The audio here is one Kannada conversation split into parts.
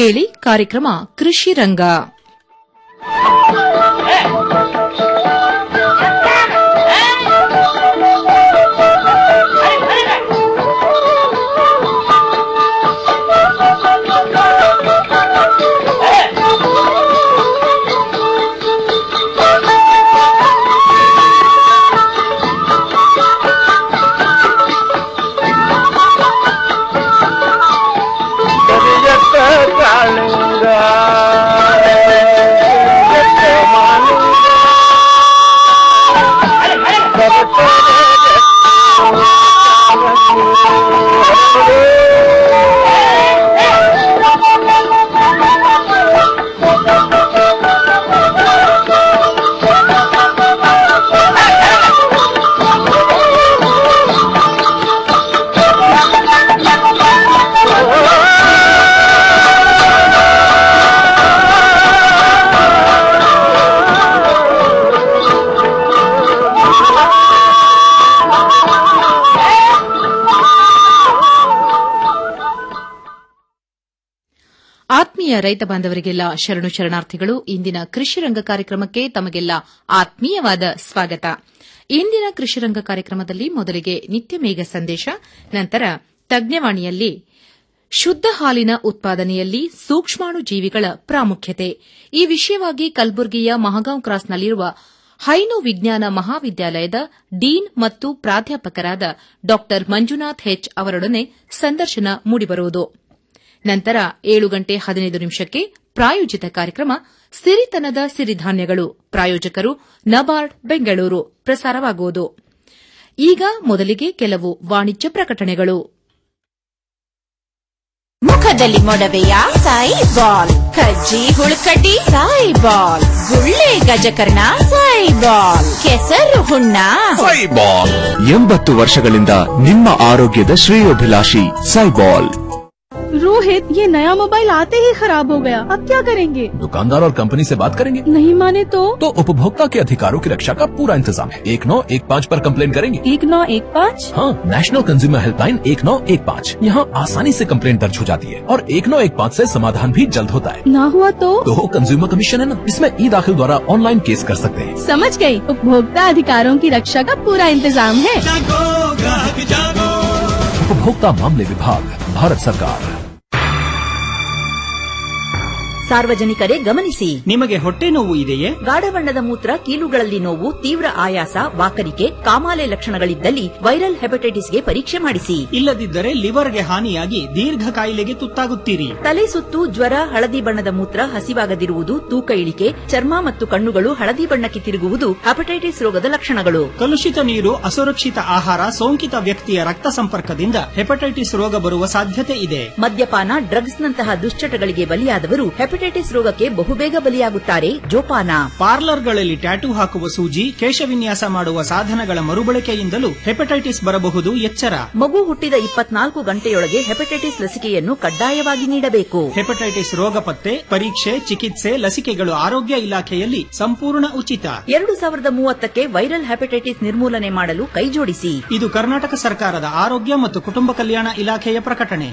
ಕೇಳಿ ಕಾರ್ಯಕ್ರಮ ಕೃಷಿ ರಂಗ ಕರಿಯತ್ತ ಕಾಳಿಂಗ ಕರಿಯತ್ತ ಮಾಲಿಂಗ ಆತ್ಮೀಯ ರೈತ ಬಾಂಧವರಿಗೆಲ್ಲ ಶರಣು ಶರಣಾರ್ಥಿಗಳು ಇಂದಿನ ಕೃಷಿ ರಂಗ ಕಾರ್ಯಕ್ರಮಕ್ಕೆ ತಮಗೆಲ್ಲ ಆತ್ಮೀಯವಾದ ಸ್ವಾಗತ ಇಂದಿನ ಕೃಷಿ ರಂಗ ಕಾರ್ಯಕ್ರಮದಲ್ಲಿ ಮೊದಲಿಗೆ ನಿತ್ಯ ಮೇಘ ಸಂದೇಶ ನಂತರ ತಜ್ಞವಾಣಿಯಲ್ಲಿ ಶುದ್ದ ಹಾಲಿನ ಉತ್ಪಾದನೆಯಲ್ಲಿ ಸೂಕ್ಷ್ಮಾಣು ಜೀವಿಗಳ ಪ್ರಾಮುಖ್ಯತೆ ಈ ವಿಷಯವಾಗಿ ಕಲಬುರಗಿಯ ಮಹಗಾಂವ್ ಕ್ರಾಸ್ನಲ್ಲಿರುವ ಹೈನು ವಿಜ್ಞಾನ ಮಹಾವಿದ್ಯಾಲಯದ ಡೀನ್ ಮತ್ತು ಪ್ರಾಧ್ಯಾಪಕರಾದ ಡಾ ಮಂಜುನಾಥ್ ಹೆಚ್ ಅವರೊಡನೆ ಸಂದರ್ಶನ ಮೂಡಿಬರುವುದು ನಂತರ ಏಳು ಗಂಟೆ ಹದಿನೈದು ನಿಮಿಷಕ್ಕೆ ಪ್ರಾಯೋಜಿತ ಕಾರ್ಯಕ್ರಮ ಸಿರಿತನದ ಸಿರಿಧಾನ್ಯಗಳು ಪ್ರಾಯೋಜಕರು ನಬಾರ್ಡ್ ಬೆಂಗಳೂರು ಪ್ರಸಾರವಾಗುವುದು ಈಗ ಮೊದಲಿಗೆ ಕೆಲವು ವಾಣಿಜ್ಯ ಪ್ರಕಟಣೆಗಳು ಮುಖದಲ್ಲಿ ಮೊಡವೆಯ ಸಾಯಿ ಬಾಲ್ ಕಜ್ಜಿ ಹುಳುಕಡ್ಡಿ ಸಾಯಿ ಬಾಲ್ ಗುಳ್ಳೆ ಗಜಕರ್ಣ ಸಾಯಿ ಬಾಲ್ ಕೆಸರು ಹುಣ್ಣ ಸೈಬಾಲ್ ಎಂಬತ್ತು ವರ್ಷಗಳಿಂದ ನಿಮ್ಮ ಆರೋಗ್ಯದ ಶ್ರೇಯೋಭಿಲಾಷಿ ಸೈಬಾಲ್ रोहित ये नया मोबाइल आते ही खराब हो गया अब क्या करेंगे दुकानदार और कंपनी से बात करेंगे नहीं माने तो तो उपभोक्ता के अधिकारों की रक्षा का पूरा इंतजाम है एक नौ एक पाँच आरोप कम्प्लेन करेंगे एक नौ एक पाँच हाँ नेशनल कंज्यूमर हेल्पलाइन एक नौ एक पाँच यहाँ आसानी से कम्प्लेन दर्ज हो जाती है और एक नौ एक पाँच ऐसी समाधान भी जल्द होता है ना हुआ तो तो कंज्यूमर कमीशन है ना इसमें ई दाखिल द्वारा ऑनलाइन केस कर सकते हैं समझ गई उपभोक्ता अधिकारों की रक्षा का पूरा इंतजाम है उपभोक्ता मामले विभाग भारत सरकार ಸಾರ್ವಜನಿಕರೇ ಗಮನಿಸಿ ನಿಮಗೆ ಹೊಟ್ಟೆ ನೋವು ಇದೆಯೇ ಗಾಢ ಬಣ್ಣದ ಮೂತ್ರ ಕೀಲುಗಳಲ್ಲಿ ನೋವು ತೀವ್ರ ಆಯಾಸ ವಾಕರಿಕೆ ಕಾಮಾಲೆ ಲಕ್ಷಣಗಳಿದ್ದಲ್ಲಿ ವೈರಲ್ ಹೆಪಟೈಟಿಸ್ಗೆ ಪರೀಕ್ಷೆ ಮಾಡಿಸಿ ಇಲ್ಲದಿದ್ದರೆ ಲಿವರ್ಗೆ ಹಾನಿಯಾಗಿ ದೀರ್ಘ ಕಾಯಿಲೆಗೆ ತುತ್ತಾಗುತ್ತೀರಿ ತಲೆ ಸುತ್ತು ಜ್ವರ ಹಳದಿ ಬಣ್ಣದ ಮೂತ್ರ ಹಸಿವಾಗದಿರುವುದು ತೂಕ ಇಳಿಕೆ ಚರ್ಮ ಮತ್ತು ಕಣ್ಣುಗಳು ಹಳದಿ ಬಣ್ಣಕ್ಕೆ ತಿರುಗುವುದು ಹೆಪಟೈಟಿಸ್ ರೋಗದ ಲಕ್ಷಣಗಳು ಕಲುಷಿತ ನೀರು ಅಸುರಕ್ಷಿತ ಆಹಾರ ಸೋಂಕಿತ ವ್ಯಕ್ತಿಯ ರಕ್ತ ಸಂಪರ್ಕದಿಂದ ಹೆಪಟೈಟಿಸ್ ರೋಗ ಬರುವ ಸಾಧ್ಯತೆ ಇದೆ ಮದ್ಯಪಾನ ಡ್ರಗ್ಸ್ನಂತಹ ದುಶ್ಚಟಗಳಿಗೆ ಬಲಿಯಾದವರು ಹೆಪಟೈಟಿಸ್ ರೋಗಕ್ಕೆ ಬಹುಬೇಗ ಬಲಿಯಾಗುತ್ತಾರೆ ಜೋಪಾನ ಪಾರ್ಲರ್ಗಳಲ್ಲಿ ಟ್ಯಾಟೂ ಹಾಕುವ ಸೂಜಿ ಕೇಶವಿನ್ಯಾಸ ಮಾಡುವ ಸಾಧನಗಳ ಮರುಬಳಕೆಯಿಂದಲೂ ಹೆಪಟೈಟಿಸ್ ಬರಬಹುದು ಎಚ್ಚರ ಮಗು ಹುಟ್ಟಿದ ಇಪ್ಪತ್ನಾಲ್ಕು ಗಂಟೆಯೊಳಗೆ ಹೆಪಟೈಟಿಸ್ ಲಸಿಕೆಯನ್ನು ಕಡ್ಡಾಯವಾಗಿ ನೀಡಬೇಕು ಹೆಪಟೈಟಿಸ್ ರೋಗ ಪತ್ತೆ ಪರೀಕ್ಷೆ ಚಿಕಿತ್ಸೆ ಲಸಿಕೆಗಳು ಆರೋಗ್ಯ ಇಲಾಖೆಯಲ್ಲಿ ಸಂಪೂರ್ಣ ಉಚಿತ ಎರಡು ಸಾವಿರದ ಮೂವತ್ತಕ್ಕೆ ವೈರಲ್ ಹೆಪಟೈಟಿಸ್ ನಿರ್ಮೂಲನೆ ಮಾಡಲು ಕೈಜೋಡಿಸಿ ಇದು ಕರ್ನಾಟಕ ಸರ್ಕಾರದ ಆರೋಗ್ಯ ಮತ್ತು ಕುಟುಂಬ ಕಲ್ಯಾಣ ಇಲಾಖೆಯ ಪ್ರಕಟಣೆ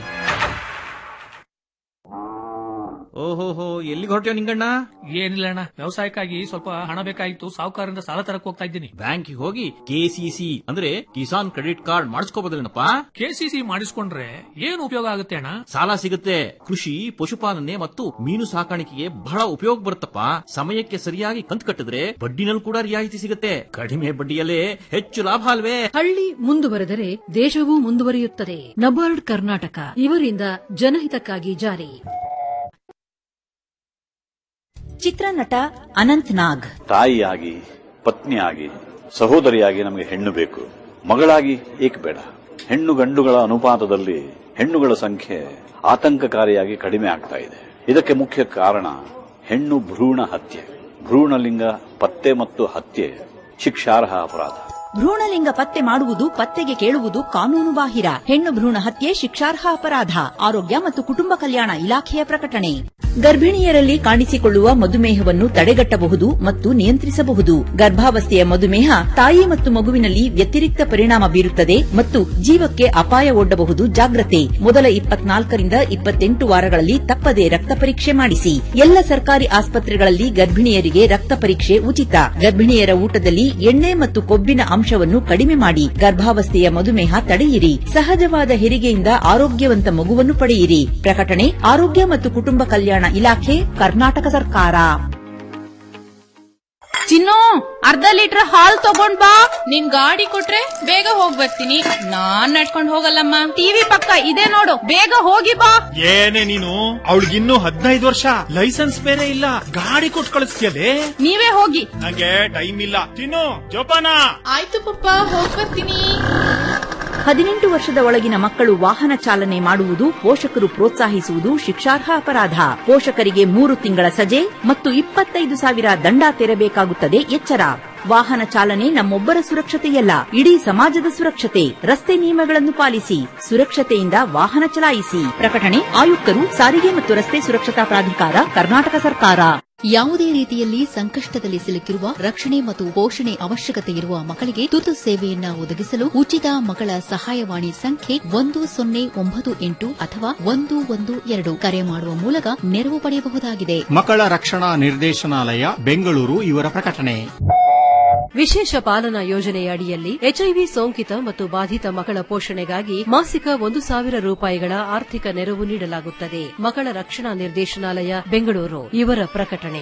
ಓಹೋಹೋ ಎಲ್ಲಿಗೆ ಹೊರಟ್ಯೋ ನಿಂಗಣ್ಣ ಏನಿಲ್ಲ ಅಣ್ಣ ವ್ಯವಸಾಯಕ್ಕಾಗಿ ಸ್ವಲ್ಪ ಹಣ ಬೇಕಾಗಿತ್ತು ಸಾಹುಕಾರರಿಂದ ಸಾಲ ತರಕ್ ಹೋಗ್ತಾ ಇದ್ದೀನಿ ಬ್ಯಾಂಕಿಗೆ ಹೋಗಿ ಕೆಸಿಸಿ ಅಂದ್ರೆ ಕಿಸಾನ್ ಕ್ರೆಡಿಟ್ ಕಾರ್ಡ್ ಮಾಡಿಸ್ಕೋಬೋದಿಲ್ಲಪ್ಪ ಕೆಸಿಸಿ ಮಾಡಿಸ್ಕೊಂಡ್ರೆ ಏನು ಉಪಯೋಗ ಆಗುತ್ತೆ ಅಣ್ಣ ಸಾಲ ಸಿಗುತ್ತೆ ಕೃಷಿ ಪಶುಪಾಲನೆ ಮತ್ತು ಮೀನು ಸಾಕಾಣಿಕೆಗೆ ಬಹಳ ಉಪಯೋಗ ಬರುತ್ತಪ್ಪ ಸಮಯಕ್ಕೆ ಸರಿಯಾಗಿ ಕಂತು ಕಟ್ಟಿದ್ರೆ ಬಡ್ಡಿನಲ್ಲಿ ಕೂಡ ರಿಯಾಯಿತಿ ಸಿಗುತ್ತೆ ಕಡಿಮೆ ಬಡ್ಡಿಯಲ್ಲೇ ಹೆಚ್ಚು ಲಾಭ ಅಲ್ವೇ ಹಳ್ಳಿ ಮುಂದುವರೆದರೆ ದೇಶವೂ ಮುಂದುವರಿಯುತ್ತದೆ ನಬಾರ್ಡ್ ಕರ್ನಾಟಕ ಇವರಿಂದ ಜನಹಿತಕ್ಕಾಗಿ ಜಾರಿ ಚಿತ್ರನಟ ಅನಂತ್ ನಾಗ್ ತಾಯಿಯಾಗಿ ಪತ್ನಿಯಾಗಿ ಸಹೋದರಿಯಾಗಿ ನಮಗೆ ಹೆಣ್ಣು ಬೇಕು ಮಗಳಾಗಿ ಏಕೆ ಬೇಡ ಹೆಣ್ಣು ಗಂಡುಗಳ ಅನುಪಾತದಲ್ಲಿ ಹೆಣ್ಣುಗಳ ಸಂಖ್ಯೆ ಆತಂಕಕಾರಿಯಾಗಿ ಕಡಿಮೆ ಆಗ್ತಾ ಇದೆ ಇದಕ್ಕೆ ಮುಖ್ಯ ಕಾರಣ ಹೆಣ್ಣು ಭ್ರೂಣ ಹತ್ಯೆ ಭ್ರೂಣಲಿಂಗ ಪತ್ತೆ ಮತ್ತು ಹತ್ಯೆ ಶಿಕ್ಷಾರ್ಹ ಅಪರಾಧ ಭ್ರೂಣಲಿಂಗ ಪತ್ತೆ ಮಾಡುವುದು ಪತ್ತೆಗೆ ಕೇಳುವುದು ಕಾನೂನು ಬಾಹಿರ ಹೆಣ್ಣು ಭ್ರೂಣ ಹತ್ಯೆ ಶಿಕ್ಷಾರ್ಹ ಅಪರಾಧ ಆರೋಗ್ಯ ಮತ್ತು ಕುಟುಂಬ ಕಲ್ಯಾಣ ಇಲಾಖೆಯ ಪ್ರಕಟಣೆ ಗರ್ಭಿಣಿಯರಲ್ಲಿ ಕಾಣಿಸಿಕೊಳ್ಳುವ ಮಧುಮೇಹವನ್ನು ತಡೆಗಟ್ಟಬಹುದು ಮತ್ತು ನಿಯಂತ್ರಿಸಬಹುದು ಗರ್ಭಾವಸ್ಥೆಯ ಮಧುಮೇಹ ತಾಯಿ ಮತ್ತು ಮಗುವಿನಲ್ಲಿ ವ್ಯತಿರಿಕ್ತ ಪರಿಣಾಮ ಬೀರುತ್ತದೆ ಮತ್ತು ಜೀವಕ್ಕೆ ಅಪಾಯ ಒಡ್ಡಬಹುದು ಜಾಗ್ರತೆ ಮೊದಲ ಇಪ್ಪತ್ನಾಲ್ಕರಿಂದ ಇಪ್ಪತ್ತೆಂಟು ವಾರಗಳಲ್ಲಿ ತಪ್ಪದೆ ರಕ್ತ ಪರೀಕ್ಷೆ ಮಾಡಿಸಿ ಎಲ್ಲ ಸರ್ಕಾರಿ ಆಸ್ಪತ್ರೆಗಳಲ್ಲಿ ಗರ್ಭಿಣಿಯರಿಗೆ ರಕ್ತ ಪರೀಕ್ಷೆ ಉಚಿತ ಗರ್ಭಿಣಿಯರ ಊಟದಲ್ಲಿ ಎಣ್ಣೆ ಮತ್ತು ಕೊಬ್ಬಿನ ಅಂಶವನ್ನು ಕಡಿಮೆ ಮಾಡಿ ಗರ್ಭಾವಸ್ಥೆಯ ಮಧುಮೇಹ ತಡೆಯಿರಿ ಸಹಜವಾದ ಹೆರಿಗೆಯಿಂದ ಆರೋಗ್ಯವಂತ ಮಗುವನ್ನು ಪಡೆಯಿರಿ ಪ್ರಕಟಣೆ ಆರೋಗ್ಯ ಮತ್ತು ಕುಟುಂಬ ಕಲ್ಯಾಣ ಇಲಾಖೆ ಕರ್ನಾಟಕ ಸರ್ಕಾರ ಚಿನ್ನು ಅರ್ಧ ಲೀಟರ್ ಹಾಲ್ ತಗೊಂಡ್ ಬಾ ನಿನ್ ಗಾಡಿ ಕೊಟ್ರೆ ಬೇಗ ಹೋಗ್ ಬರ್ತೀನಿ ನಾನ್ ನಡ್ಕೊಂಡ್ ಹೋಗಲ್ಲಮ್ಮ ಟಿವಿ ಪಕ್ಕ ಇದೆ ನೋಡು ಬೇಗ ಹೋಗಿ ಬಾ ಏನೇ ನೀನು ಅವಳಿಗಿನ್ನೂ ಹದಿನೈದು ವರ್ಷ ಲೈಸೆನ್ಸ್ ಬೇರೆ ಇಲ್ಲ ಗಾಡಿ ಕೊಟ್ಟು ಕಳಿಸ್ತೀಯಲೇ ನೀವೇ ಹೋಗಿ ನಂಗೆ ಟೈಮ್ ಇಲ್ಲ ತಿನ್ನು ಜೋಪಾನ ಆಯ್ತು ಪಪ್ಪ ಹೋಗ್ ಬರ್ತೀನಿ ಹದಿನೆಂಟು ವರ್ಷದ ಒಳಗಿನ ಮಕ್ಕಳು ವಾಹನ ಚಾಲನೆ ಮಾಡುವುದು ಪೋಷಕರು ಪ್ರೋತ್ಸಾಹಿಸುವುದು ಶಿಕ್ಷಾರ್ಹ ಅಪರಾಧ ಪೋಷಕರಿಗೆ ಮೂರು ತಿಂಗಳ ಸಜೆ ಮತ್ತು ಇಪ್ಪತ್ತೈದು ಸಾವಿರ ದಂಡ ತೆರಬೇಕಾಗುತ್ತದೆ ಎಚ್ಚರ ವಾಹನ ಚಾಲನೆ ನಮ್ಮೊಬ್ಬರ ಸುರಕ್ಷತೆಯಲ್ಲ ಇಡೀ ಸಮಾಜದ ಸುರಕ್ಷತೆ ರಸ್ತೆ ನಿಯಮಗಳನ್ನು ಪಾಲಿಸಿ ಸುರಕ್ಷತೆಯಿಂದ ವಾಹನ ಚಲಾಯಿಸಿ ಪ್ರಕಟಣೆ ಆಯುಕ್ತರು ಸಾರಿಗೆ ಮತ್ತು ರಸ್ತೆ ಸುರಕ್ಷತಾ ಪ್ರಾಧಿಕಾರ ಕರ್ನಾಟಕ ಸರ್ಕಾರ ಯಾವುದೇ ರೀತಿಯಲ್ಲಿ ಸಂಕಷ್ಟದಲ್ಲಿ ಸಿಲುಕಿರುವ ರಕ್ಷಣೆ ಮತ್ತು ಪೋಷಣೆ ಅವಶ್ಯಕತೆ ಇರುವ ಮಕ್ಕಳಿಗೆ ತುರ್ತು ಸೇವೆಯನ್ನ ಒದಗಿಸಲು ಉಚಿತ ಮಕ್ಕಳ ಸಹಾಯವಾಣಿ ಸಂಖ್ಯೆ ಒಂದು ಸೊನ್ನೆ ಒಂಬತ್ತು ಎಂಟು ಅಥವಾ ಒಂದು ಒಂದು ಎರಡು ಕರೆ ಮಾಡುವ ಮೂಲಕ ನೆರವು ಪಡೆಯಬಹುದಾಗಿದೆ ಮಕ್ಕಳ ರಕ್ಷಣಾ ನಿರ್ದೇಶನಾಲಯ ಬೆಂಗಳೂರು ಇವರ ಪ್ರಕಟಣೆ ವಿಶೇಷ ಪಾಲನಾ ಯೋಜನೆಯ ಅಡಿಯಲ್ಲಿ ಎಚ್ಐವಿ ಸೋಂಕಿತ ಮತ್ತು ಬಾಧಿತ ಮಕ್ಕಳ ಪೋಷಣೆಗಾಗಿ ಮಾಸಿಕ ಒಂದು ಸಾವಿರ ರೂಪಾಯಿಗಳ ಆರ್ಥಿಕ ನೆರವು ನೀಡಲಾಗುತ್ತದೆ ಮಕ್ಕಳ ರಕ್ಷಣಾ ನಿರ್ದೇಶನಾಲಯ ಬೆಂಗಳೂರು ಇವರ ಪ್ರಕಟಣೆ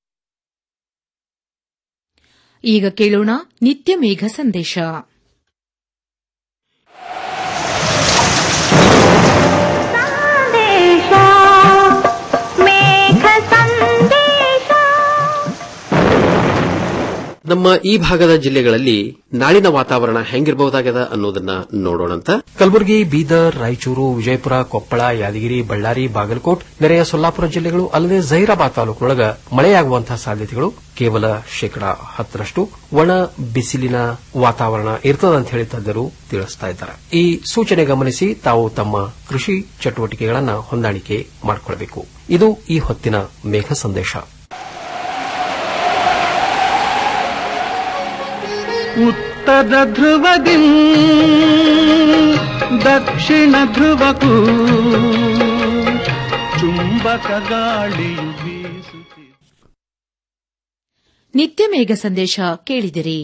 ಈಗ ಕೇಳೋಣ ನಿತ್ಯ ಮೇಘ ಸಂದೇಶ ನಮ್ಮ ಈ ಭಾಗದ ಜಿಲ್ಲೆಗಳಲ್ಲಿ ನಾಳಿನ ವಾತಾವರಣ ಹೆಂಗಿರಬಹುದಾಗದ ಅನ್ನೋದನ್ನ ನೋಡೋಣಂತ ಕಲಬುರಗಿ ಬೀದರ್ ರಾಯಚೂರು ವಿಜಯಪುರ ಕೊಪ್ಪಳ ಯಾದಗಿರಿ ಬಳ್ಳಾರಿ ಬಾಗಲಕೋಟ್ ನೆರೆಯ ಸೊಲ್ಲಾಪುರ ಜಿಲ್ಲೆಗಳು ಅಲ್ಲದೆ ಜಹೀರಾಬಾದ್ ತಾಲೂಕಿನೊಳಗ ಮಳೆಯಾಗುವಂತಹ ಸಾಧ್ಯತೆಗಳು ಕೇವಲ ಶೇಕಡಾ ಹತ್ತರಷ್ಟು ಒಣ ಬಿಸಿಲಿನ ವಾತಾವರಣ ಇರ್ತದ ಅಂತ ಹೇಳಿ ತಜ್ಞರು ತಿಳಿಸ್ತಾ ಇದ್ದಾರೆ ಈ ಸೂಚನೆ ಗಮನಿಸಿ ತಾವು ತಮ್ಮ ಕೃಷಿ ಚಟುವಟಿಕೆಗಳನ್ನ ಹೊಂದಾಣಿಕೆ ಮಾಡಿಕೊಳ್ಳಬೇಕು ಇದು ಈ ಹೊತ್ತಿನ ಮೇಘ ಸಂದೇಶ ಉತ್ತರ ಧ್ರುವದಿ ದಕ್ಷಿಣ ಧ್ರುವಕ್ಕೂ ಚುಂಬಕ ಗಾಳಿಯು ಬೀಸುತ್ತಿದೆ ನಿತ್ಯ ಮೇಘ ಸಂದೇಶ ಕೇಳಿದಿರಿ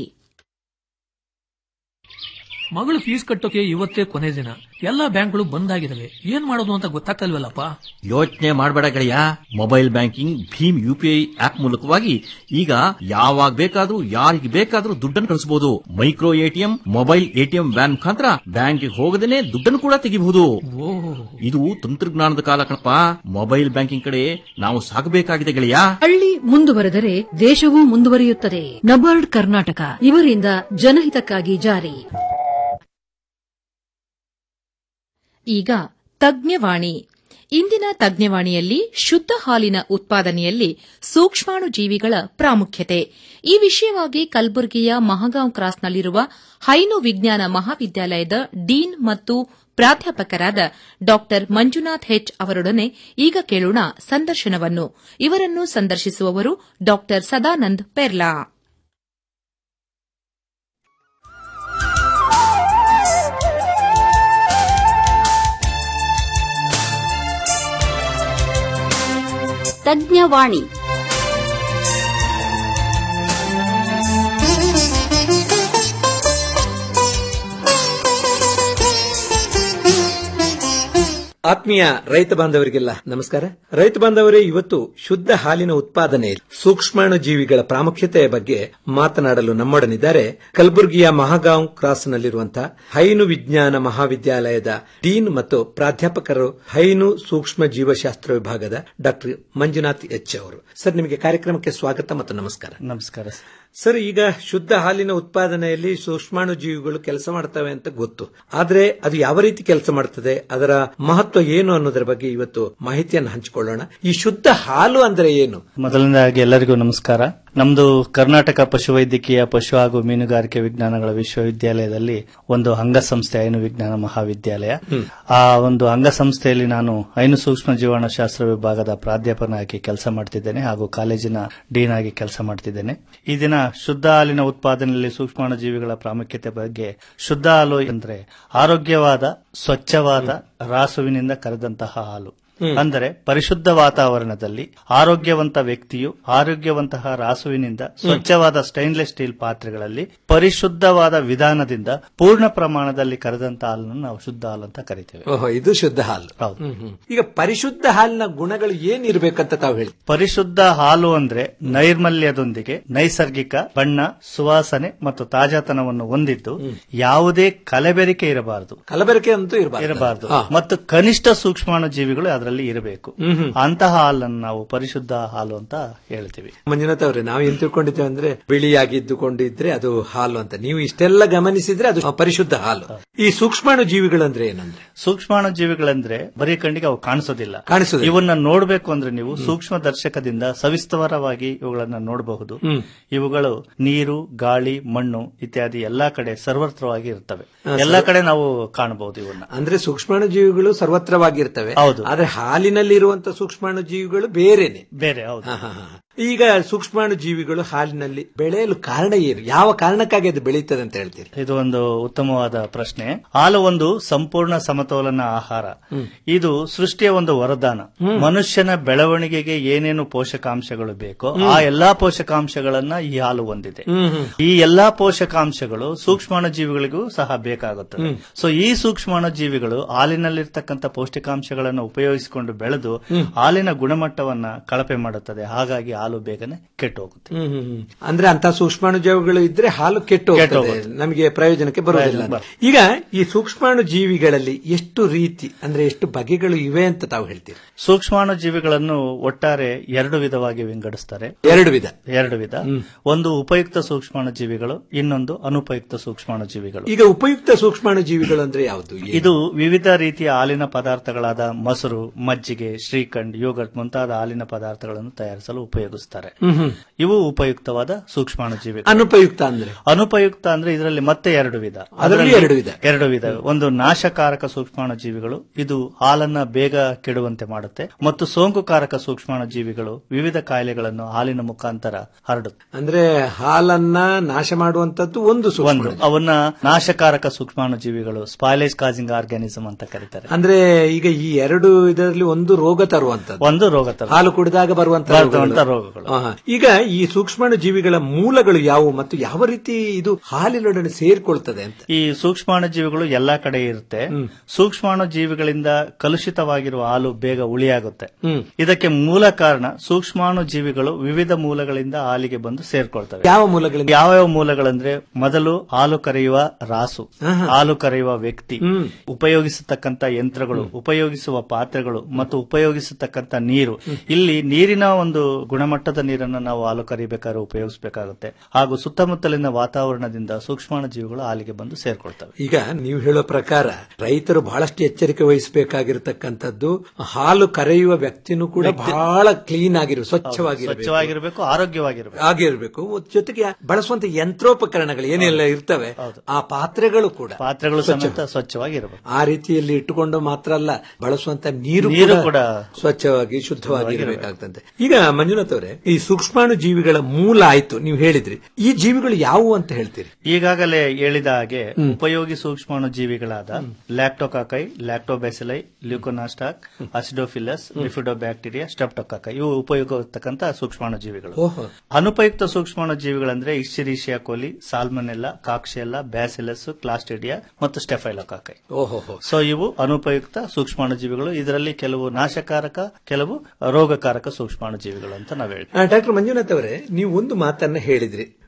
ಮಗಳು ಫೀಸ್ ಕಟ್ಟೋಕೆ ಇವತ್ತೇ ಕೊನೆ ದಿನ ಎಲ್ಲಾ ಬ್ಯಾಂಕ್ಗಳು ಬಂದ್ ಆಗಿದಾವೆ ಏನ್ ಮಾಡೋದು ಅಂತ ಗೊತ್ತಾಗ್ತಲ್ವಲ್ಲಪ್ಪ ಯೋಚನೆ ಮಾಡಬೇಡ ಗೆಳೆಯ mobile banking Bhim UPI app ಮೂಲಕವಾಗಿ ಈಗ ಯಾವಾಗ ಬೇಕಾದ್ರೂ ಯಾರಿಗೆ ಬೇಕಾದ್ರೂ ದುಡ್ಡನ್ನು ಕಳಿಸಬಹುದು micro ATM mobile ATM van ಮುಖಾಂತರ ಬ್ಯಾಂಕ್ಗೆ ಹೋಗದೇನೆ ದುಡ್ಡನ್ನು ಕೂಡ ತೆಗಿಬಹುದು ಇದು ತಂತ್ರಜ್ಞಾನದ ಕಾಲ ಕಣಪ್ಪ ಮೊಬೈಲ್ ಬ್ಯಾಂಕಿಂಗ್ ಕಡೆ ನಾವು ಸಾಗಬೇಕಾಗಿದೆ ಗೆಳೆಯ ಹಳ್ಳಿ ಮುಂದುವರೆದರೆ ದೇಶವೂ ಮುಂದುವರಿಯುತ್ತದೆ ನಬಾರ್ಡ್ ಕರ್ನಾಟಕ ಇವರಿಂದ ಜನಹಿತಕ್ಕಾಗಿ ಜಾರಿ ಈಗ ತಜ್ಞವಾಣಿ ಇಂದಿನ ತಜ್ಞವಾಣಿಯಲ್ಲಿ ಶುದ್ಧ ಹಾಲಿನ ಉತ್ಪಾದನೆಯಲ್ಲಿ ಸೂಕ್ಷ್ಮಾಣು ಜೀವಿಗಳ ಪ್ರಾಮುಖ್ಯತೆ ಈ ವಿಷಯವಾಗಿ ಕಲಬುರಗಿಯ ಮಹಗಾಂವ್ ಕ್ರಾಸ್ನಲ್ಲಿರುವ ಹೈನು ವಿಜ್ಞಾನ ಮಹಾವಿದ್ಯಾಲಯದ ಡೀನ್ ಮತ್ತು ಪ್ರಾಧ್ಯಾಪಕರಾದ ಡಾ ಮಂಜುನಾಥ್ ಹೆಚ್ ಅವರೊಡನೆ ಈಗ ಕೇಳೋಣ ಸಂದರ್ಶನವನ್ನು ಇವರನ್ನು ಸಂದರ್ಶಿಸುವವರು ಡಾ ಸದಾನಂದ್ ಪೆರ್ಲಾ ತಜ್ಞವಾಣಿ ಆತ್ಮೀಯ ರೈತ ಬಾಂಧವರಿಗೆಲ್ಲ ನಮಸ್ಕಾರ ರೈತ ಬಾಂಧವರೇ ಇವತ್ತು ಶುದ್ಧ ಹಾಲಿನ ಉತ್ಪಾದನೆ ಸೂಕ್ಷ್ಮಾಣು ಜೀವಿಗಳ ಪ್ರಾಮುಖ್ಯತೆಯ ಬಗ್ಗೆ ಮಾತನಾಡಲು ನಮ್ಮೊಡನಿದ್ದಾರೆ ಕಲಬುರಗಿಯ ಮಹಾಗಾಂವ್ ಕ್ರಾಸ್ನಲ್ಲಿರುವಂತಹ ಹೈನು ವಿಜ್ಞಾನ ಮಹಾವಿದ್ಯಾಲಯದ ಡೀನ್ ಮತ್ತು ಪ್ರಾಧ್ಯಾಪಕರು ಹೈನು ಸೂಕ್ಷ್ಮ ಜೀವಶಾಸ್ತ್ರ ವಿಭಾಗದ ಡಾಕ್ಟರ್ ಮಂಜುನಾಥ್ ಎಚ್ ಅವರು ಸರ್ ನಿಮಗೆ ಕಾರ್ಯಕ್ರಮಕ್ಕೆ ಸ್ವಾಗತ ಮತ್ತು ನಮಸ್ಕಾರ ನಮಸ್ಕಾರ ಸರ್ ಈಗ ಶುದ್ಧ ಹಾಲಿನ ಉತ್ಪಾದನೆಯಲ್ಲಿ ಸೂಕ್ಷ್ಮಾಣು ಜೀವಿಗಳು ಕೆಲಸ ಮಾಡ್ತವೆ ಅಂತ ಗೊತ್ತು ಆದ್ರೆ ಅದು ಯಾವ ರೀತಿ ಕೆಲಸ ಮಾಡ್ತದೆ ಅದರ ಮಹತ್ವ ಏನು ಅನ್ನೋದರ ಬಗ್ಗೆ ಇವತ್ತು ಮಾಹಿತಿಯನ್ನು ಹಂಚಿಕೊಳ್ಳೋಣ ಈ ಶುದ್ಧ ಹಾಲು ಅಂದ್ರೆ ಏನು ಮೊದಲನೇದಾಗಿ ಎಲ್ಲರಿಗೂ ನಮಸ್ಕಾರ ನಮ್ದು ಕರ್ನಾಟಕ ಪಶುವೈದ್ಯಕೀಯ ಪಶು ಹಾಗೂ ಮೀನುಗಾರಿಕೆ ವಿಜ್ಞಾನಗಳ ವಿಶ್ವವಿದ್ಯಾಲಯದಲ್ಲಿ ಒಂದು ಅಂಗಸಂಸ್ಥೆ ಹೈನು ವಿಜ್ಞಾನ ಮಹಾವಿದ್ಯಾಲಯ ಆ ಒಂದು ಅಂಗಸಂಸ್ಥೆಯಲ್ಲಿ ನಾನು ಹೈನು ಸೂಕ್ಷ್ಮ ಜೀವಾಣುಶಾಸ್ತ್ರ ವಿಭಾಗದ ಪ್ರಾಧ್ಯಾಪಕನಾಗಿ ಕೆಲಸ ಮಾಡ್ತಿದ್ದೇನೆ ಹಾಗೂ ಕಾಲೇಜಿನ ಡೀನ್ ಆಗಿ ಕೆಲಸ ಮಾಡ್ತಿದ್ದೇನೆ ಈ ದಿನ ಶುದ್ಧ ಹಾಲಿನ ಉತ್ಪಾದನೆಯಲ್ಲಿ ಸೂಕ್ಷ್ಮಾಣು ಜೀವಿಗಳ ಪ್ರಾಮುಖ್ಯತೆ ಬಗ್ಗೆ ಶುದ್ಧ ಹಾಲು ಅಂದ್ರೆ ಆರೋಗ್ಯವಾದ ಸ್ವಚ್ಛವಾದ ರಾಸುವಿನಿಂದ ಕರೆದಂತಹ ಹಾಲು ಅಂದರೆ ಪರಿಶುದ್ಧ ವಾತಾವರಣದಲ್ಲಿ ಆರೋಗ್ಯವಂತ ವ್ಯಕ್ತಿಯು ಆರೋಗ್ಯವಂತಹ ರಾಸುವಿನಿಂದ ಸ್ವಚ್ಛವಾದ ಸ್ಟೈನ್ಲೆಸ್ ಸ್ಟೀಲ್ ಪಾತ್ರೆಗಳಲ್ಲಿ ಪರಿಶುದ್ಧವಾದ ವಿಧಾನದಿಂದ ಪೂರ್ಣ ಪ್ರಮಾಣದಲ್ಲಿ ಕರೆದಂತ ಹಾಲನ್ನು ನಾವು ಶುದ್ಧ ಹಾಲು ಅಂತ ಕರಿತೇವೆ ಓಹೋ ಇದು ಶುದ್ಧ ಹಾಲು ಹೌದು ಹ್ಮ್, ಹ್ಮ್. ಈಗ ಪರಿಶುದ್ಧ ಹಾಲಿನ ಗುಣಗಳು ಏನಿರ್ಬೇಕಂತ ತಾವು ಹೇಳಿ ಪರಿಶುದ್ಧ ಹಾಲು ಅಂದ್ರೆ ನೈರ್ಮಲ್ಯದೊಂದಿಗೆ ನೈಸರ್ಗಿಕ ಬಣ್ಣ ಸುವಾಸನೆ ಮತ್ತು ತಾಜಾತನವನ್ನು ಹೊಂದಿದ್ದು ಯಾವುದೇ ಕಲಬೆರಿಕೆ ಇರಬಾರದು ಕಲಬೆರಕೆ ಅಂತೂ ಇರಬಾರ್ದು ಇರಬಾರದು ಹಾ. ಮತ್ತು ಕನಿಷ್ಠ ಸೂಕ್ಷ್ಮಾಣು ಜೀವಿಗಳು ಅದರಲ್ಲಿ ಇರಬೇಕು ಹ್ಮ್ ಹ್ಮ್. ಅಂತಹ ಹಾಲನ್ನು ನಾವು ಪರಿಶುದ್ಧ ಹಾಲು ಅಂತ ಹೇಳ್ತೀವಿ ಮಂಜುನಾಥ್ ಅವರೇ ನಾವು ಏನ್ ತಿಳ್ಕೊಂಡಿದ್ದೇವೆ ಅಂದ್ರೆ ಬಿಳಿಯಾಗಿದ್ದುಕೊಂಡಿದ್ರೆ ಅದು ಹಾಲು ಅಂತ ನೀವು ಇಷ್ಟೆಲ್ಲ ಗಮನಿಸಿದ್ರೆ ಅದು ಪರಿಶುದ್ಧ ಹಾಲು ಈ ಸೂಕ್ಷ್ಮಾಣು ಜೀವಿಗಳಂದ್ರೆ ಏನಂದ್ರೆ ಸೂಕ್ಷ್ಮಾಣು ಜೀವಿಗಳಂದ್ರೆ ಬರೀ ಕಣ್ಣಿಗೆ ಅವು ಕಾಣಿಸೋದಿಲ್ಲ ಕಾಣಿಸೋದಿಲ್ಲ. ಇವನ್ನ ನೋಡಬೇಕು ಅಂದ್ರೆ ನೀವು ಸೂಕ್ಷ್ಮ ದರ್ಶಕದಿಂದ ಸವಿಸ್ತರವಾಗಿ ಇವುಗಳನ್ನ ನೋಡಬಹುದು ಹ್ಮ್. ಇವುಗಳು ನೀರು ಗಾಳಿ ಮಣ್ಣು ಇತ್ಯಾದಿ ಎಲ್ಲಾ ಕಡೆ ಸರ್ವತ್ರವಾಗಿ ಇರ್ತವೆ ಹಾ, ಎಲ್ಲಾ ಸರ್. ಕಡೆ ನಾವು ಕಾಣಬಹುದು ಇವನ್ನ ಅಂದ್ರೆ ಸೂಕ್ಷ್ಮಾಣು ಜೀವಿಗಳು ಸರ್ವತ್ರವಾಗಿರ್ತವೆ ಹೌದು. ಆದ್ರೆ ಹಾಲಿನಲ್ಲಿ ಇರುವಂತ ಸೂಕ್ಷ್ಮಾಣು ಜೀವಿಗಳು ಬೇರೆನೆ ಬೇರೆ ಹೌದು ಹಾ, ಹಾ, ಹಾ. ಈಗ ಸೂಕ್ಷ್ಮಾಣು ಜೀವಿಗಳು ಹಾಲಿನಲ್ಲಿ ಬೆಳೆಯಲು ಕಾರಣ ಏನು ಯಾವ ಕಾರಣಕ್ಕಾಗಿ ಅದು ಬೆಳೀತದೆ ಅಂತ ಹೇಳ್ತೀರಿ ಇದು ಒಂದು ಉತ್ತಮವಾದ ಪ್ರಶ್ನೆ ಹಾಲು ಒಂದು ಸಂಪೂರ್ಣ ಸಮತೋಲನ ಆಹಾರ ಇದು ಸೃಷ್ಟಿಯ ಒಂದು ವರದಾನ ಮನುಷ್ಯನ ಬೆಳವಣಿಗೆಗೆ ಏನೇನು ಪೋಷಕಾಂಶಗಳು ಬೇಕೋ ಆ ಎಲ್ಲಾ ಪೋಷಕಾಂಶಗಳನ್ನ ಈ ಹಾಲು ಹೊಂದಿದೆ ಈ ಎಲ್ಲಾ ಪೋಷಕಾಂಶಗಳು ಸೂಕ್ಷ್ಮಾಣು ಜೀವಿಗಳಿಗೂ ಸಹ ಬೇಕಾಗುತ್ತದೆ ಸೊ ಈ ಸೂಕ್ಷ್ಮಾಣು ಜೀವಿಗಳು ಹಾಲಿನಲ್ಲಿರ್ತಕ್ಕಂಥ ಪೌಷ್ಟಿಕಾಂಶಗಳನ್ನು ಉಪಯೋಗಿಸಿಕೊಂಡು ಬೆಳೆದು ಹಾಲಿನ ಗುಣಮಟ್ಟವನ್ನ ಕಳಪೆ ಮಾಡುತ್ತದೆ ಹಾಗಾಗಿ ಹಾಲು ಬೇಗನೆ ಕೆಟ್ಟು ಹೋಗುತ್ತೆ ಹ್ಮ್, ಹ್ಮ್, ಹ್ಮ್. ಅಂದ್ರೆ ಅಂತ ಸೂಕ್ಷ್ಮಾಣು ಜೀವಿಗಳು ಇದ್ರೆ ಹಾಲು ಕೆಟ್ಟು ಕೆಟ್ಟು ಹೋಗ್ತದೆ ನಮಗೆ ಪ್ರಯೋಜನಕ್ಕೆ ಬರುವುದಿಲ್ಲ ಅಂತ. ಪ್ರಯೋಜನ ಈಗ ಈ ಸೂಕ್ಷ್ಮಾಣು ಜೀವಿಗಳಲ್ಲಿ ಎಷ್ಟು ರೀತಿ ಅಂದ್ರೆ ಎಷ್ಟು ಬಗೆಗಳು ಇವೆ ಅಂತ ತಾವು ಹೇಳ್ತೀರಿ ಸೂಕ್ಷ್ಮಾಣು ಜೀವಿಗಳನ್ನು ಒಟ್ಟಾರೆ ಎರಡು ವಿಧವಾಗಿ ವಿಂಗಡಿಸ್ತಾರೆ ಎರಡು ವಿಧ ಎರಡು ವಿಧ ಒಂದು ಉಪಯುಕ್ತ ಸೂಕ್ಷ್ಮಾಣು ಜೀವಿಗಳು ಇನ್ನೊಂದು ಅನುಪಯುಕ್ತ ಸೂಕ್ಷ್ಮಾಣು ಜೀವಿಗಳು ಈಗ ಉಪಯುಕ್ತ ಸೂಕ್ಷ್ಮಾಣು ಜೀವಿಗಳು ಅಂದ್ರೆ ಯಾವುದು ಇದು ವಿವಿಧ ರೀತಿಯ ಹಾಲಿನ ಪದಾರ್ಥಗಳಾದ ಮೊಸರು ಮಜ್ಜಿಗೆ ಶ್ರೀಖಂಡ್ ಯೋಗರ್ಟ್ ಮುಂತಾದ ಹಾಲಿನ ಪದಾರ್ಥಗಳನ್ನು ತಯಾರಿಸಲು ಉಪಯೋಗಿಸುತ್ತಾರೆ ಹ್ಮ್, ಹ್ಮ್. ಇವು ಉಪಯುಕ್ತವಾದ ಸೂಕ್ಷ್ಮಾಣು ಜೀವಿಗಳು ಅನುಪಯುಕ್ತ ಅಂದ್ರೆ ಅನುಪಯುಕ್ತ ಅಂದ್ರೆ ಇದರಲ್ಲಿ ಮತ್ತೆ ಎರಡು ವಿಧ ಅದರಲ್ಲಿ ಎರಡು ವಿಧ. ಎರಡು ವಿಧ ಒಂದು ನಾಶಕಾರಕ ಸೂಕ್ಷ್ಮಾಣು ಜೀವಿಗಳು ಇದು ಹಾಲನ್ನ ಬೇಗ ಕೆಡುವಂತೆ ಮಾಡುತ್ತೆ ಮತ್ತು ಸೋಂಕುಕಾರಕ ಸೂಕ್ಷ್ಮಾಣು ಜೀವಿಗಳು ವಿವಿಧ ಕಾಯಿಲೆಗಳನ್ನು ಹಾಲಿನ ಮುಖಾಂತರ ಹರಡುತ್ತೆ ಅಂದ್ರೆ ಹಾಲನ್ನ ನಾಶ ಮಾಡುವಂತದ್ದು ಒಂದು ಒಂದು ಸೂಕ್ಷ್ಮಾಣು ಅವನ್ನ ನಾಶಕಾರಕ ಸೂಕ್ಷ್ಮಾಣು ಜೀವಿಗಳು ಸ್ಪಾಯ್ಲೇಜ್ ಕಾಸಿಂಗ್ ಆರ್ಗ್ಯಾನಿಸಮ್ ಅಂತ ಕರೀತಾರೆ ಅಂದ್ರೆ ಈಗ ಈ ಎರಡು ಇದರಲ್ಲಿ ಒಂದು ರೋಗ ತರುವಂತದ್ದು ಒಂದು ರೋಗ ತರ ಹಾಲು ಕುಡಿದಾಗ ಬರುವಂತ ಬರುವಂತ ರೋಗಗಳು. ಆಹಾ. ಈಗ ಈ ಸೂಕ್ಷ್ಮಾಣು ಜೀವಿಗಳ ಮೂಲಗಳು ಯಾವುವು ಮತ್ತು ಯಾವ ರೀತಿ ಇದು ಹಾಲಿನೊಡನೆ ಸೇರ್ಕೊಳ್ತದೆ ಅಂತ ಈ ಸೂಕ್ಷ್ಮಾಣು ಜೀವಿಗಳು ಎಲ್ಲಾ ಕಡೆ ಇರುತ್ತೆ ಸೂಕ್ಷ್ಮಾಣು ಜೀವಿಗಳಿಂದ ಕಲುಷಿತವಾಗಿರುವ ಹಾಲು ಬೇಗ ಉಳಿಯಾಗುತ್ತೆ ಹ್ಮ್. ಇದಕ್ಕೆ ಮೂಲ ಕಾರಣ ಸೂಕ್ಷ್ಮಾಣು ಜೀವಿಗಳು ವಿವಿಧ ಮೂಲಗಳಿಂದ ಹಾಲಿಗೆ ಬಂದು ಸೇರ್ಕೊಳ್ತವೆ ಯಾವ ಮೂಲಗಳಿಂದ ಯಾವ್ಯಾವ ಮೂಲಗಳಂದ್ರೆ ಮೊದಲು ಹಾಲು ಕರೆಯುವ ರಾಸು ಹಾಲು ಕರೆಯುವ ವ್ಯಕ್ತಿ ಉಪಯೋಗಿಸತಕ್ಕಂತ ಯಂತ್ರಗಳು ಉಪಯೋಗಿಸುವ ಪಾತ್ರೆಗಳು ಮತ್ತು ಉಪಯೋಗಿಸತಕ್ಕಂತ ನೀರು ಇಲ್ಲಿ ನೀರಿನ ಒಂದು ಗುಣಮಟ್ಟದ ನೀರನ್ನು ನಾವು ಹಾಲು ಕರಿಬೇಕಾದ್ರೆ ಉಪಯೋಗಿಸಬೇಕಾಗುತ್ತೆ ಹಾಗೂ ಸುತ್ತಮುತ್ತಲಿನ ವಾತಾವರಣದಿಂದ ಸೂಕ್ಷ್ಮಾಣು ಜೀವಿಗಳು ಹಾಲಿಗೆ ಬಂದು ಸೇರ್ಕೊಳ್ತವೆ ಈಗ ನೀವು ಹೇಳೋ ಪ್ರಕಾರ ರೈತರು ಬಹಳಷ್ಟು ಎಚ್ಚರಿಕೆ ವಹಿಸಬೇಕಾಗಿರತಕ್ಕಂಥದ್ದು ಹಾಲು ಕರೆಯುವ ವ್ಯಕ್ತಿನೂ ಕೂಡ ಬಹಳ ಕ್ಲೀನ್ ಆಗಿರ್ಬೇಕು ಸ್ವಚ್ಛವಾಗಿರಬೇಕು ಸ್ವಚ್ಛವಾಗಿರಬೇಕು ಆರೋಗ್ಯವಾಗಿರಬೇಕು ಆಗಿರ್ಬೇಕು ಮತ್ತು ಜೊತೆಗೆ ಬಳಸುವಂತ ಯಂತ್ರೋಪಕರಣಗಳು ಏನೆಲ್ಲ ಇರ್ತವೆ ಆ ಪಾತ್ರೆಗಳು ಕೂಡ ಪಾತ್ರೆಗಳು ಸ್ವಚ್ಛ. ಸಮೇತ ಸ್ವಚ್ಛವಾಗಿರಬೇಕು ಆ ರೀತಿಯಲ್ಲಿ ಇಟ್ಟುಕೊಂಡು ಮಾತ್ರ ಅಲ್ಲ ಬಳಸುವಂತ ನೀರು ನೀರು ಕೂಡ ಸ್ವಚ್ಛವಾಗಿ ಶುದ್ಧವಾಗಿ ಇರಬೇಕಾಗ್ತದೆ ಈಗ ಮಂಜುನಾಥ್ ಅವರೇ ಈ ಸೂಕ್ಷ್ಮಾಣು ಜೀವಿಗಳ ಮೂಲ ಆಯ್ತು ನೀವು ಹೇಳಿದ್ರಿ ಈ ಜೀವಿಗಳು ಯಾವುವು ಅಂತ ಹೇಳ್ತೀರಿ ಈಗಾಗಲೇ ಹೇಳಿದ ಹಾಗೆ ಉಪಯೋಗಿ ಸೂಕ್ಷ್ಮಾಣು ಜೀವಿಗಳಾದ ಲ್ಯಾಕ್ಟೋಕಾಕೈ ಲ್ಯಾಕ್ಟೋಬೆಸಿಲೈ ಲ್ಯೂಕೋನಾಸ್ಟಾಕ್ ಅಸಿಡೋಫಿಲಸ್ ಬಿಫಿಡೋಬ್ಯಾಕ್ಟೀರಿಯಾ ಸ್ಟೆಪ್ಟೋಕಾಕೈ ಇವು ಉಪಯೋಗಿಸ್ತಕ್ಕಂಥ ಸೂಕ್ಷ್ಮಾಣು ಜೀವಿಗಳು ಓಹೋ ಅನುಪಯುಕ್ತ ಸೂಕ್ಷ್ಮಾಣು ಜೀವಿಗಳಂದ್ರೆ ಇಶ್ಚಿರೀಶಿಯಾ ಕೋಲಿ ಸಾಲ್ಮನೆಲ್ಲ ಕಾಕ್ಷೆಲ್ಲ ಬ್ಯಾಸಿಲಸ್ ಕ್ಲಾಸ್ಟಿಡಿಯಾ ಮತ್ತು ಸ್ಟೆಫೈಲೋಕಾಕೈ ಓಹೋ ಸೊ ಇವು ಅನುಪಯುಕ್ತ ಸೂಕ್ಷ್ಮಾಣು ಜೀವಿಗಳು ಇದರಲ್ಲಿ ಕೆಲವು ನಾಶಕಾರಕ ಕೆಲವು ರೋಗಕಾರಕ ಸೂಕ್ಷ್ಮಾಣು ಜೀವಿಗಳು ಅಂತ ನಾವು ಹೇಳ್ತೀವಿ ಡಾಕ್ಟರ್ ಮಂಜುನಾಥ್ ಅವರೇ ನೀವು ಒಂದು ಮಾತನ್ನ ಹೇಳಿದ್ರಿ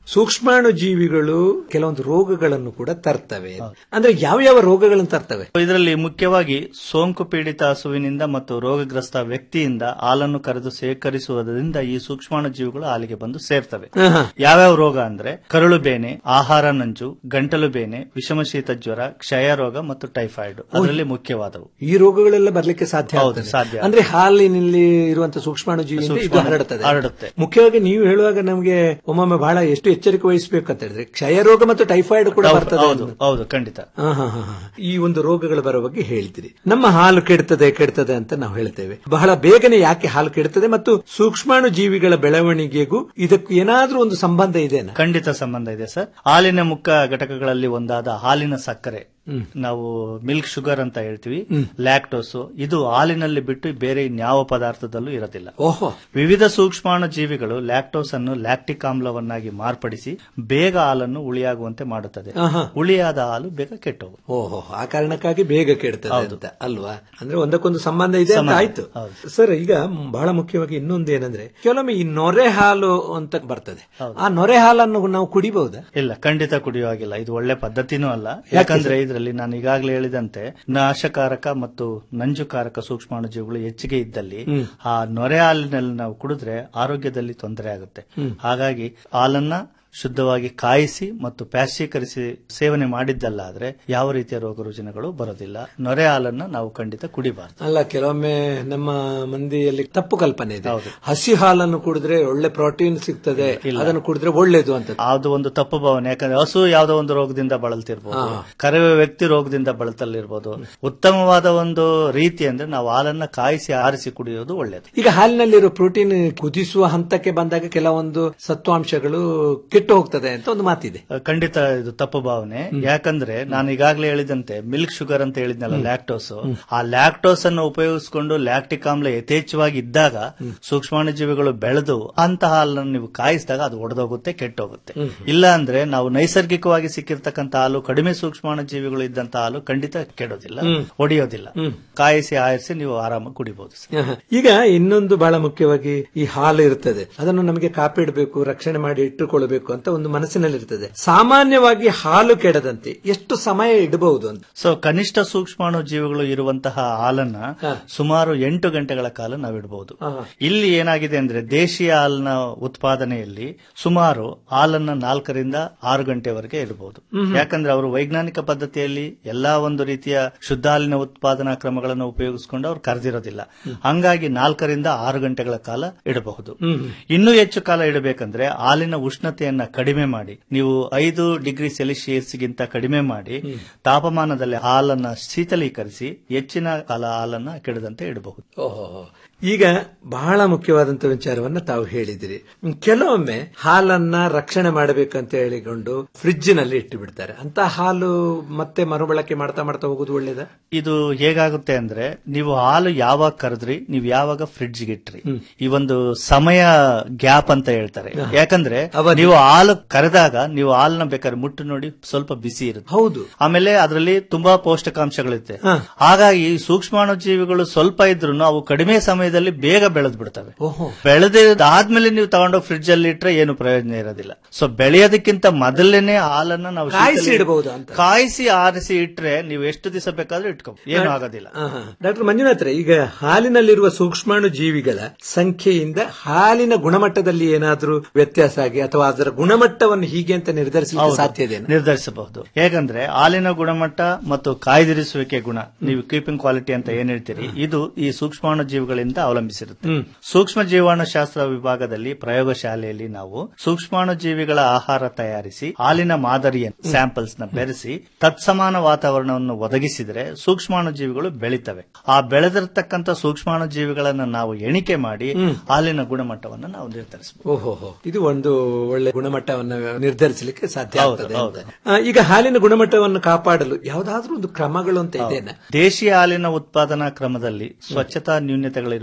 ಸೂಕ್ಷ್ಮಾಣು ಜೀವಿಗಳು ಕೆಲವೊಂದು ರೋಗಗಳನ್ನು ಕೂಡ ತರ್ತವೆ ಅಂದ್ರೆ ಯಾವ ಯಾವ ರೋಗಗಳನ್ನು ತರ್ತವೆ ಇದರಲ್ಲಿ ಮುಖ್ಯವಾಗಿ ಸೋಂಕು ಪೀಡಿತ ಹಸುವಿನಿಂದ ಮತ್ತು ರೋಗಗ್ರಸ್ತ ವ್ಯಕ್ತಿಯಿಂದ ಹಾಲನ್ನು ಕರೆದು ಸೇಕರಿಸುವುದರಿಂದ ಈ ಸೂಕ್ಷ್ಮಾಣು ಜೀವಿಗಳು ಹಾಲಿಗೆ ಬಂದು ಸೇರ್ತವೆ ಆಹಾ. ಯಾವ್ಯಾವ ರೋಗ ಅಂದ್ರೆ ಕರಳು ಬೇನೆ ಆಹಾರ ನಂಜು ಗಂಟಲು ಬೇನೆ ವಿಷಮಶೀತ ಜ್ವರ ಕ್ಷಯ ರೋಗ ಮತ್ತು ಟೈಫಾಯ್ಡ್ ಅದರಲ್ಲಿ ಮುಖ್ಯವಾದವು ಈ ರೋಗಗಳೆಲ್ಲ ಬರ್ಲಿಕ್ಕೆ ಸಾಧ್ಯ ಹೌದು, ಆಗ್ತದೆ. ಸಾಧ್ಯ. ಅಂದ್ರೆ ಹಾಲಿನಲ್ಲಿ ಇರುವಂತಹ ಸೂಕ್ಷ್ಮಾಣು ಜೀವಿ ಇದು ಸೂಕ್ಷ್ಮಾಣು ಹರಡುತ್ತದೆ ಹರಡುತ್ತೆ. ಮುಖ್ಯವಾಗಿ ನೀವು ಹೇಳುವಾಗ ನಮಗೆ ಒಮ್ಮೊಮ್ಮೆ ಬಹಳ ಎಷ್ಟು ಎಚ್ಚರಿಕೆ ವಹಿಸಬೇಕು ಅಂತ ಹೇಳಿದ್ರೆ ಕ್ಷಯ ರೋಗ ಮತ್ತು ಟೈಫಾಯ್ಡ್ ಕೂಡ ಹೌದು, ಬರ್ತದೆ ಹೌದು ಅನ್ನೋದು. ಹೌದು ಖಂಡಿತ ಹಾ, ಹಾ, ಹಾ, ಹಾ. ಈ ಒಂದು ರೋಗಗಳು ಬರೋ ಬಗ್ಗೆ ಹೇಳ್ತೀರಿ ನಮ್ಮ ಹಾಲು ಕೆಡ್ತದೆ ಕೆಡ್ತದೆ ಅಂತ ನಾವು ಹೇಳ್ತೇವೆ ಬಹಳ ಬೇಗನೆ ಯಾಕೆ ಹಾಲು ಕೆಡ್ತದೆ ಮತ್ತು ಸೂಕ್ಷ್ಮಾಣು ಜೀವಿಗಳ ಬೆಳವಣಿಗೆಗೂ ಇದಕ್ಕೂ ಏನಾದ್ರೂ ಒಂದು ಸಂಬಂಧ ಇದೆನಾ ಖಂಡಿತ ಸಂಬಂಧ ಇದೆ ಸರ್ ಹಾಲಿನ ಮುಖ್ಯ ಘಟಕಗಳಲ್ಲಿ ಒಂದಾದ ಹಾಲಿನ ಸಕ್ಕರೆ ನಾವು ಮಿಲ್ಕ್ ಶುಗರ್ ಅಂತ ಹೇಳ್ತೀವಿ ಲ್ಯಾಕ್ಟೋಸ್ ಇದು ಹಾಲಿನಲ್ಲಿ ಬಿಟ್ಟು ಬೇರೆ ಇನ್ಯಾವ ಪದಾರ್ಥದಲ್ಲೂ ಇರೋದಿಲ್ಲ ಓಹೋ ವಿವಿಧ ಸೂಕ್ಷ್ಮಾಣು ಜೀವಿಗಳು ಲ್ಯಾಕ್ಟೋಸ್ ಅನ್ನು ಲ್ಯಾಕ್ಟಿಕ್ ಆಮ್ಲವನ್ನಾಗಿ ಮಾರ್ಪಡಿಸಿ ಬೇಗ ಹಾಲನ್ನು ಉಳಿಯಾಗುವಂತೆ ಮಾಡುತ್ತದೆ ಆಹಾ. ಉಳಿಯಾದ ಹಾಲು ಬೇಗ ಕೆಟ್ಟೋಗು ಓಹೋ ಆ ಕಾರಣಕ್ಕಾಗಿ ಬೇಗ ಕೆಡ್ತದೆ ಹೌದು. ಅಂತ ಅಲ್ವಾ ಅಂದ್ರೆ ಒಂದಕ್ಕೊಂದು ಸಂಬಂಧ ಇದೆ ಅಂತ ಸಂಬಂಧ. ಆಯ್ತು ಹೌದು. ಸರ್ ಈಗ ಬಹಳ ಮುಖ್ಯವಾಗಿ ಇನ್ನೊಂದು ಏನಂದ್ರೆ ಕೆಲವೊಮ್ಮೆ ಈ ನೊರೆ ಹಾಲು ಅಂತ ಬರ್ತದೆ ಆ ನೊರೆ ಹಾಲನ್ನು ನಾವು ಕುಡಿಬಹುದಾ ಇಲ್ಲ ಖಂಡಿತ ಕುಡಿಯುವಾಗಿಲ್ಲ ಇದು ಒಳ್ಳೆ ಪದ್ಧತಿನೂ ಅಲ್ಲ ಯಾಕಂದ್ರೆ ಇದರಲ್ಲಿ ನಾನು ಈಗಾಗಲೇ ಹೇಳಿದಂತೆ ನಾಶಕಾರಕ ಮತ್ತು ನಂಜುಕಾರಕ ಸೂಕ್ಷ್ಮಾಣು ಜೀವಿಗಳು ಹೆಚ್ಚಿಗೆ ಇದ್ದಲ್ಲಿ ಹ್ಮ್. ಆ ನೊರೆ ಹಾಲಿನಲ್ಲಿ ನಾವು ಕುಡಿದ್ರೆ ಆರೋಗ್ಯದಲ್ಲಿ ತೊಂದರೆ ಆಗುತ್ತೆ ಹ್ಮ್. ಹಾಗಾಗಿ ಹಾಲನ್ನ ಶುದ್ಧವಾಗಿ ಕಾಯಿಸಿ ಮತ್ತು ಪ್ಯಾಶ್ಚೀಕರಿಸಿ ಸೇವನೆ ಮಾಡಿದ್ದಲ್ಲಾದ್ರೆ ಯಾವ ರೀತಿಯ ರೋಗ ರುಜಿನಗಳು ಬರೋದಿಲ್ಲ ನೊರೆ ಹಾಲನ್ನ ನಾವು ಖಂಡಿತ ಕುಡಿಬಾರದು ಅಲ್ಲ ಕೆಲವೊಮ್ಮೆ ನಮ್ಮ ಮಂದಿಯಲ್ಲಿ ತಪ್ಪು ಕಲ್ಪನೆ ಇದೆ ಹಸಿ ಹಾಲನ್ನು ಕುಡಿದ್ರೆ ಒಳ್ಳೆ ಪ್ರೋಟೀನ್ ಸಿಗ್ತದೆ ಅದನ್ನು ಕುಡಿದ್ರೆ ಒಳ್ಳೇದು ಅಂತ ಅದು ಒಂದು ತಪ್ಪು ಭಾವನೆ ಯಾಕಂದ್ರೆ ಹಸು ಯಾವುದೋ ಒಂದು ರೋಗದಿಂದ ಬಳಲ್ತಿರ್ಬೋದು ಹಾ. ಕರೆವೆ ವ್ಯಕ್ತಿ ರೋಗದಿಂದ ಬಳಲ್ತಲ್ಲಿರ್ಬೋದು ಉತ್ತಮವಾದ ಒಂದು ರೀತಿ ಅಂದ್ರೆ ನಾವು ಹಾಲನ್ನ ಕಾಯಿಸಿ ಆರಿಸಿ ಕುಡಿಯೋದು ಒಳ್ಳೇದು ಈಗ ಹಾಲಿನಲ್ಲಿರೋ ಪ್ರೋಟೀನ್ ಕುದಿಸುವ ಹಂತಕ್ಕೆ ಬಂದಾಗ ಕೆಲವೊಂದು ಸತ್ವಾಂಶಗಳು ಕೆಟ್ಟು ಹೋಗ್ತದೆ ಅಂತ ಒಂದು ಮಾತಿದೆ ಖಂಡಿತ ಇದು ತಪ್ಪು ಭಾವನೆ ಯಾಕಂದ್ರೆ ನಾನು ಈಗಾಗಲೇ ಹೇಳಿದಂತೆ ಮಿಲ್ಕ್ ಶುಗರ್ ಅಂತ ಹೇಳಿದ್ನಲ್ಲ ಲ್ಯಾಕ್ಟೋಸ್ ಆ ಲ್ಯಾಕ್ಟೋಸ್ ಅನ್ನು ಉಪಯೋಗಿಸಿಕೊಂಡು ಲ್ಯಾಕ್ಟಿಕ್ ಆಮ್ಲ ಯಥೇಚ್ಛವಾಗಿ ಇದ್ದಾಗ ಸೂಕ್ಷ್ಮಾಣು ಜೀವಿಗಳು ಬೆಳೆದು ಅಂತ ಹಾಲನ್ನು ನೀವು ಕಾಯಿಸಿದಾಗ ಅದು ಒಡೆದೋಗುತ್ತೆ ಕೆಟ್ಟೋಗುತ್ತೆ ಇಲ್ಲ ಅಂದ್ರೆ ನಾವು ನೈಸರ್ಗಿಕವಾಗಿ ಸಿಕ್ಕಿರ್ತಕ್ಕಂಥ ಹಾಲು ಕಡಿಮೆ ಸೂಕ್ಷ್ಮಾಣು ಜೀವಿಗಳು ಇದ್ದಂತ ಹಾಲು ಖಂಡಿತ ಕೆಡೋದಿಲ್ಲ ಹ್ಮ್. ಒಡೆಯೋದಿಲ್ಲ ಹ್ಮ್. ಕಾಯಿಸಿ ಆರಿಸಿ ನೀವು ಆರಾಮಾಗಿ ಕುಡಿಬಹುದು ಆಹಾ. ಈಗ ಇನ್ನೊಂದು ಬಹಳ ಮುಖ್ಯವಾಗಿ ಈ ಹಾಲು ಇರ್ತದೆ ಅದನ್ನು ನಮಗೆ ಕಾಪಿಡಬೇಕು ರಕ್ಷಣೆ ಮಾಡಿ ಇಟ್ಟುಕೊಳ್ಬೇಕು ಅಂತ ಒಂದು ಮನಸ್ಸಿನಲ್ಲಿ ಇರ್ತದೆ ಸಾಮಾನ್ಯವಾಗಿ ಹಾಲು ಕೆಡದಂತೆ ಎಷ್ಟು ಸಮಯ ಇಡಬಹುದು ಅಂತ ಸೊ ಕನಿಷ್ಠ ಸೂಕ್ಷ್ಮಾಣು ಜೀವಿಗಳು ಇರುವಂತಹ ಹಾಲನ್ನ ಸುಮಾರು ಎಂಟು ಗಂಟೆಗಳ ಕಾಲ ನಾವು ಇಡಬಹುದು ಆಹಾ. ಇಲ್ಲಿ ಏನಾಗಿದೆ ಅಂದ್ರೆ ದೇಶೀಯ ಹಾಲಿನ ಉತ್ಪಾದನೆಯಲ್ಲಿ ಸುಮಾರು ಹಾಲನ್ನ ನಾಲ್ಕರಿಂದ ಆರು ಗಂಟೆವರೆಗೆ ಇಡಬಹುದು ಹ್ಮ್. ಯಾಕಂದ್ರೆ ಅವರು ವೈಜ್ಞಾನಿಕ ಪದ್ಧತಿಯಲ್ಲಿ ಎಲ್ಲಾ ಒಂದು ರೀತಿಯ ಶುದ್ಧ ಹಾಲಿನ ಉತ್ಪಾದನಾ ಕ್ರಮಗಳನ್ನು ಉಪಯೋಗಿಸಿಕೊಂಡು ಅವ್ರು ಕರೆದಿರೋದಿಲ್ಲ ಹಂಗಾಗಿ ನಾಲ್ಕರಿಂದ ಆರು ಗಂಟೆಗಳ ಕಾಲ ಇಡಬಹುದು ಹ್ಮ್. ಇನ್ನೂ ಹೆಚ್ಚು ಕಾಲ ಇಡಬೇಕಂದ್ರೆ ಹಾಲಿನ ಉಷ್ಣತೆಯನ್ನ ಕಡಿಮೆ ಮಾಡಿ ನೀವು ಐದು ಡಿಗ್ರಿ ಸೆಲ್ಸಿಯಸ್ ಗಿಂತ ಕಡಿಮೆ ಮಾಡಿ ತಾಪಮಾನದಲ್ಲಿ ಹಾಲನ್ನ ಶೀತಲೀಕರಿಸಿ ಹೆಚ್ಚಿನ ಕಾಲ ಹಾಲನ್ನ ಕೆಡದಂತೆ ಇಡಬಹುದು ಓಹೋ ಈಗ ಬಹಳ ಮುಖ್ಯವಾದಂತ ವಿಚಾರವನ್ನ ತಾವು ಹೇಳಿದಿರಿ ಹ್ಮ್, ಕೆಲವೊಮ್ಮೆ ಹಾಲನ್ನ ರಕ್ಷಣೆ ಮಾಡಬೇಕಂತ ಹೇಳಿಕೊಂಡು ಫ್ರಿಡ್ಜ್ ನಲ್ಲಿ ಇಟ್ಟು ಬಿಡ್ತಾರೆ ಅಂತ ಹಾಲು ಮತ್ತೆ ಮರುಬಳಕೆ ಮಾಡ್ತಾ ಮಾಡ್ತಾ ಹೋಗೋದು ಒಳ್ಳೇದ ಇದು ಹೇಗಾಗುತ್ತೆ ಅಂದ್ರೆ ನೀವು ಹಾಲು ಯಾವಾಗ ಕರೆದ್ರಿ ನೀವು ಯಾವಾಗ ಫ್ರಿಡ್ಜ್ ಇಟ್ರಿ ಈ ಒಂದು ಸಮಯ ಗ್ಯಾಪ್ ಅಂತ ಹೇಳ್ತಾರೆ ಯಾಕಂದ್ರೆ ನೀವು ಹಾಲು ಕರೆದಾಗ ನೀವು ಹಾಲನ್ನ ಬೇಕಾದ್ರೆ ಮುಟ್ಟು ನೋಡಿ ಸ್ವಲ್ಪ ಬಿಸಿ ಇರುತ್ತೆ ಹೌದು ಆಮೇಲೆ ಅದರಲ್ಲಿ ತುಂಬಾ ಪೌಷ್ಟಿಕಾಂಶಗಳಿರುತ್ತೆ ಹಾಗಾಗಿ ಸೂಕ್ಷ್ಮಾಣು ಜೀವಿಗಳು ಸ್ವಲ್ಪ ಇದ್ರು ಅವು ಕಡಿಮೆ ಸಮಯದಲ್ಲಿ ಬೇಗ ಬೆಳೆದ್ ಬಿಡ್ತವೆ ಓಹೋ ಬೆಳೆದಾದ್ಮೇಲೆ ನೀವು ತಗೊಂಡೋಗಿ ಫ್ರಿಡ್ಜ್ ಅಲ್ಲಿ ಇಟ್ರೆ ಏನು ಪ್ರಯೋಜನ ಇರೋದಿಲ್ಲ ಸೊ ಬೆಳೆಯೋದಕ್ಕಿಂತ ಮೊದಲೇನೆ ಹಾಲನ್ನ ನಾವು ಕಾಯಿಸಿ ಶೀತಲಿ- ಇಡಬಹುದು ಅಂತ. ಕಾಯಿಸಿ ಆರಿಸಿ ಇಟ್ರೆ ನೀವು ಎಷ್ಟು ದಿವಸ ಬೇಕಾದ್ರೂ ಇಟ್ಕೊ ಏನು ಆಗೋದಿಲ್ಲ ಡಾಕ್ಟರ್ ಮಂಜುನಾಥ್ರೆ ಈಗ ಹಾಲಿನಲ್ಲಿರುವ ಸೂಕ್ಷ್ಮಾಣು ಜೀವಿಗಳ ಸಂಖ್ಯೆಯಿಂದ ಹಾಲಿನ ಗುಣಮಟ್ಟದಲ್ಲಿ ಏನಾದ್ರೂ ವ್ಯತ್ಯಾಸ ಆಗಿ ಅಥವಾ ಅದರ ಗುಣಮಟ್ಟವನ್ನು ಹೀಗೆ ಅಂತ ನಿರ್ಧರಿಸಲಿಕ್ಕೆ ಹೌದು. ಸಾಧ್ಯ ಇದೆ ನಿರ್ಧರಿಸಬಹುದು ಹೇಗಂದ್ರೆ ಹಾಲಿನ ಗುಣಮಟ್ಟ ಮತ್ತು ಕಾಯ್ದಿರಿಸುವಿಕೆ ಗುಣ ನೀವು ಕೀಪಿಂಗ್ ಕ್ವಾಲಿಟಿ ಅಂತ ಏನ್ ಹೇಳ್ತೀರಿ ಇದು ಈ ಸೂಕ್ಷ್ಮಾಣು ಜೀವಿಗಳಿಂದ ಅವಲಂಬಿಸಿರುತ್ತೆ ಹ್ಮ್. ಸೂಕ್ಷ್ಮ ಜೀವಾಣುಶಾಸ್ತ್ರ ವಿಭಾಗದಲ್ಲಿ ಪ್ರಯೋಗಶಾಲೆಯಲ್ಲಿ ನಾವು ಸೂಕ್ಷ್ಮಾಣು ಜೀವಿಗಳ ಆಹಾರ ತಯಾರಿಸಿ ಹಾಲಿನ ಮಾದರಿಯನ್ನು ಸ್ಯಾಂಪಲ್ಸ್ ನ ಬೆರೆಸಿ ತತ್ಸಮಾನ ವಾತಾವರಣವನ್ನು ಒದಗಿಸಿದರೆ ಸೂಕ್ಷ್ಮಾಣು ಜೀವಿಗಳು ಬೆಳಿತವೆ ಆ ಬೆಳೆದಿರತಕ್ಕಂತ ಸೂಕ್ಷ್ಮಾಣು ಜೀವಿಗಳನ್ನ ನಾವು ಎಣಿಕೆ ಮಾಡಿ ಹಾಲಿನ ಗುಣಮಟ್ಟವನ್ನು ನಾವು ನಿರ್ಧರಿಸಬಹುದು ಓಹೋ ಇದು ಒಂದು ಒಳ್ಳೆ ಗುಣಮಟ್ಟವನ್ನು ನಿರ್ಧರಿಸಲಿಕ್ಕೆ ಸಾಧ್ಯ ಹೌದು, ಆಗ್ತದೆ ಹೌದು. ಅಂತ. ಆ, ಈಗ ಹಾಲಿನ ಗುಣಮಟ್ಟವನ್ನು ಕಾಪಾಡಲು ಯಾವುದಾದ್ರೂ ಒಂದು ಕ್ರಮಗಳು ಅಂತ ಇದೆಯಾ ದೇಶೀಯ ಹಾಲಿನ ಉತ್ಪಾದನಾ ಕ್ರಮದಲ್ಲಿ ಸ್ವಚ್ಛತಾ ನ್ಯೂನ್ಯತೆಗಳಿರುವುದರಿಂದ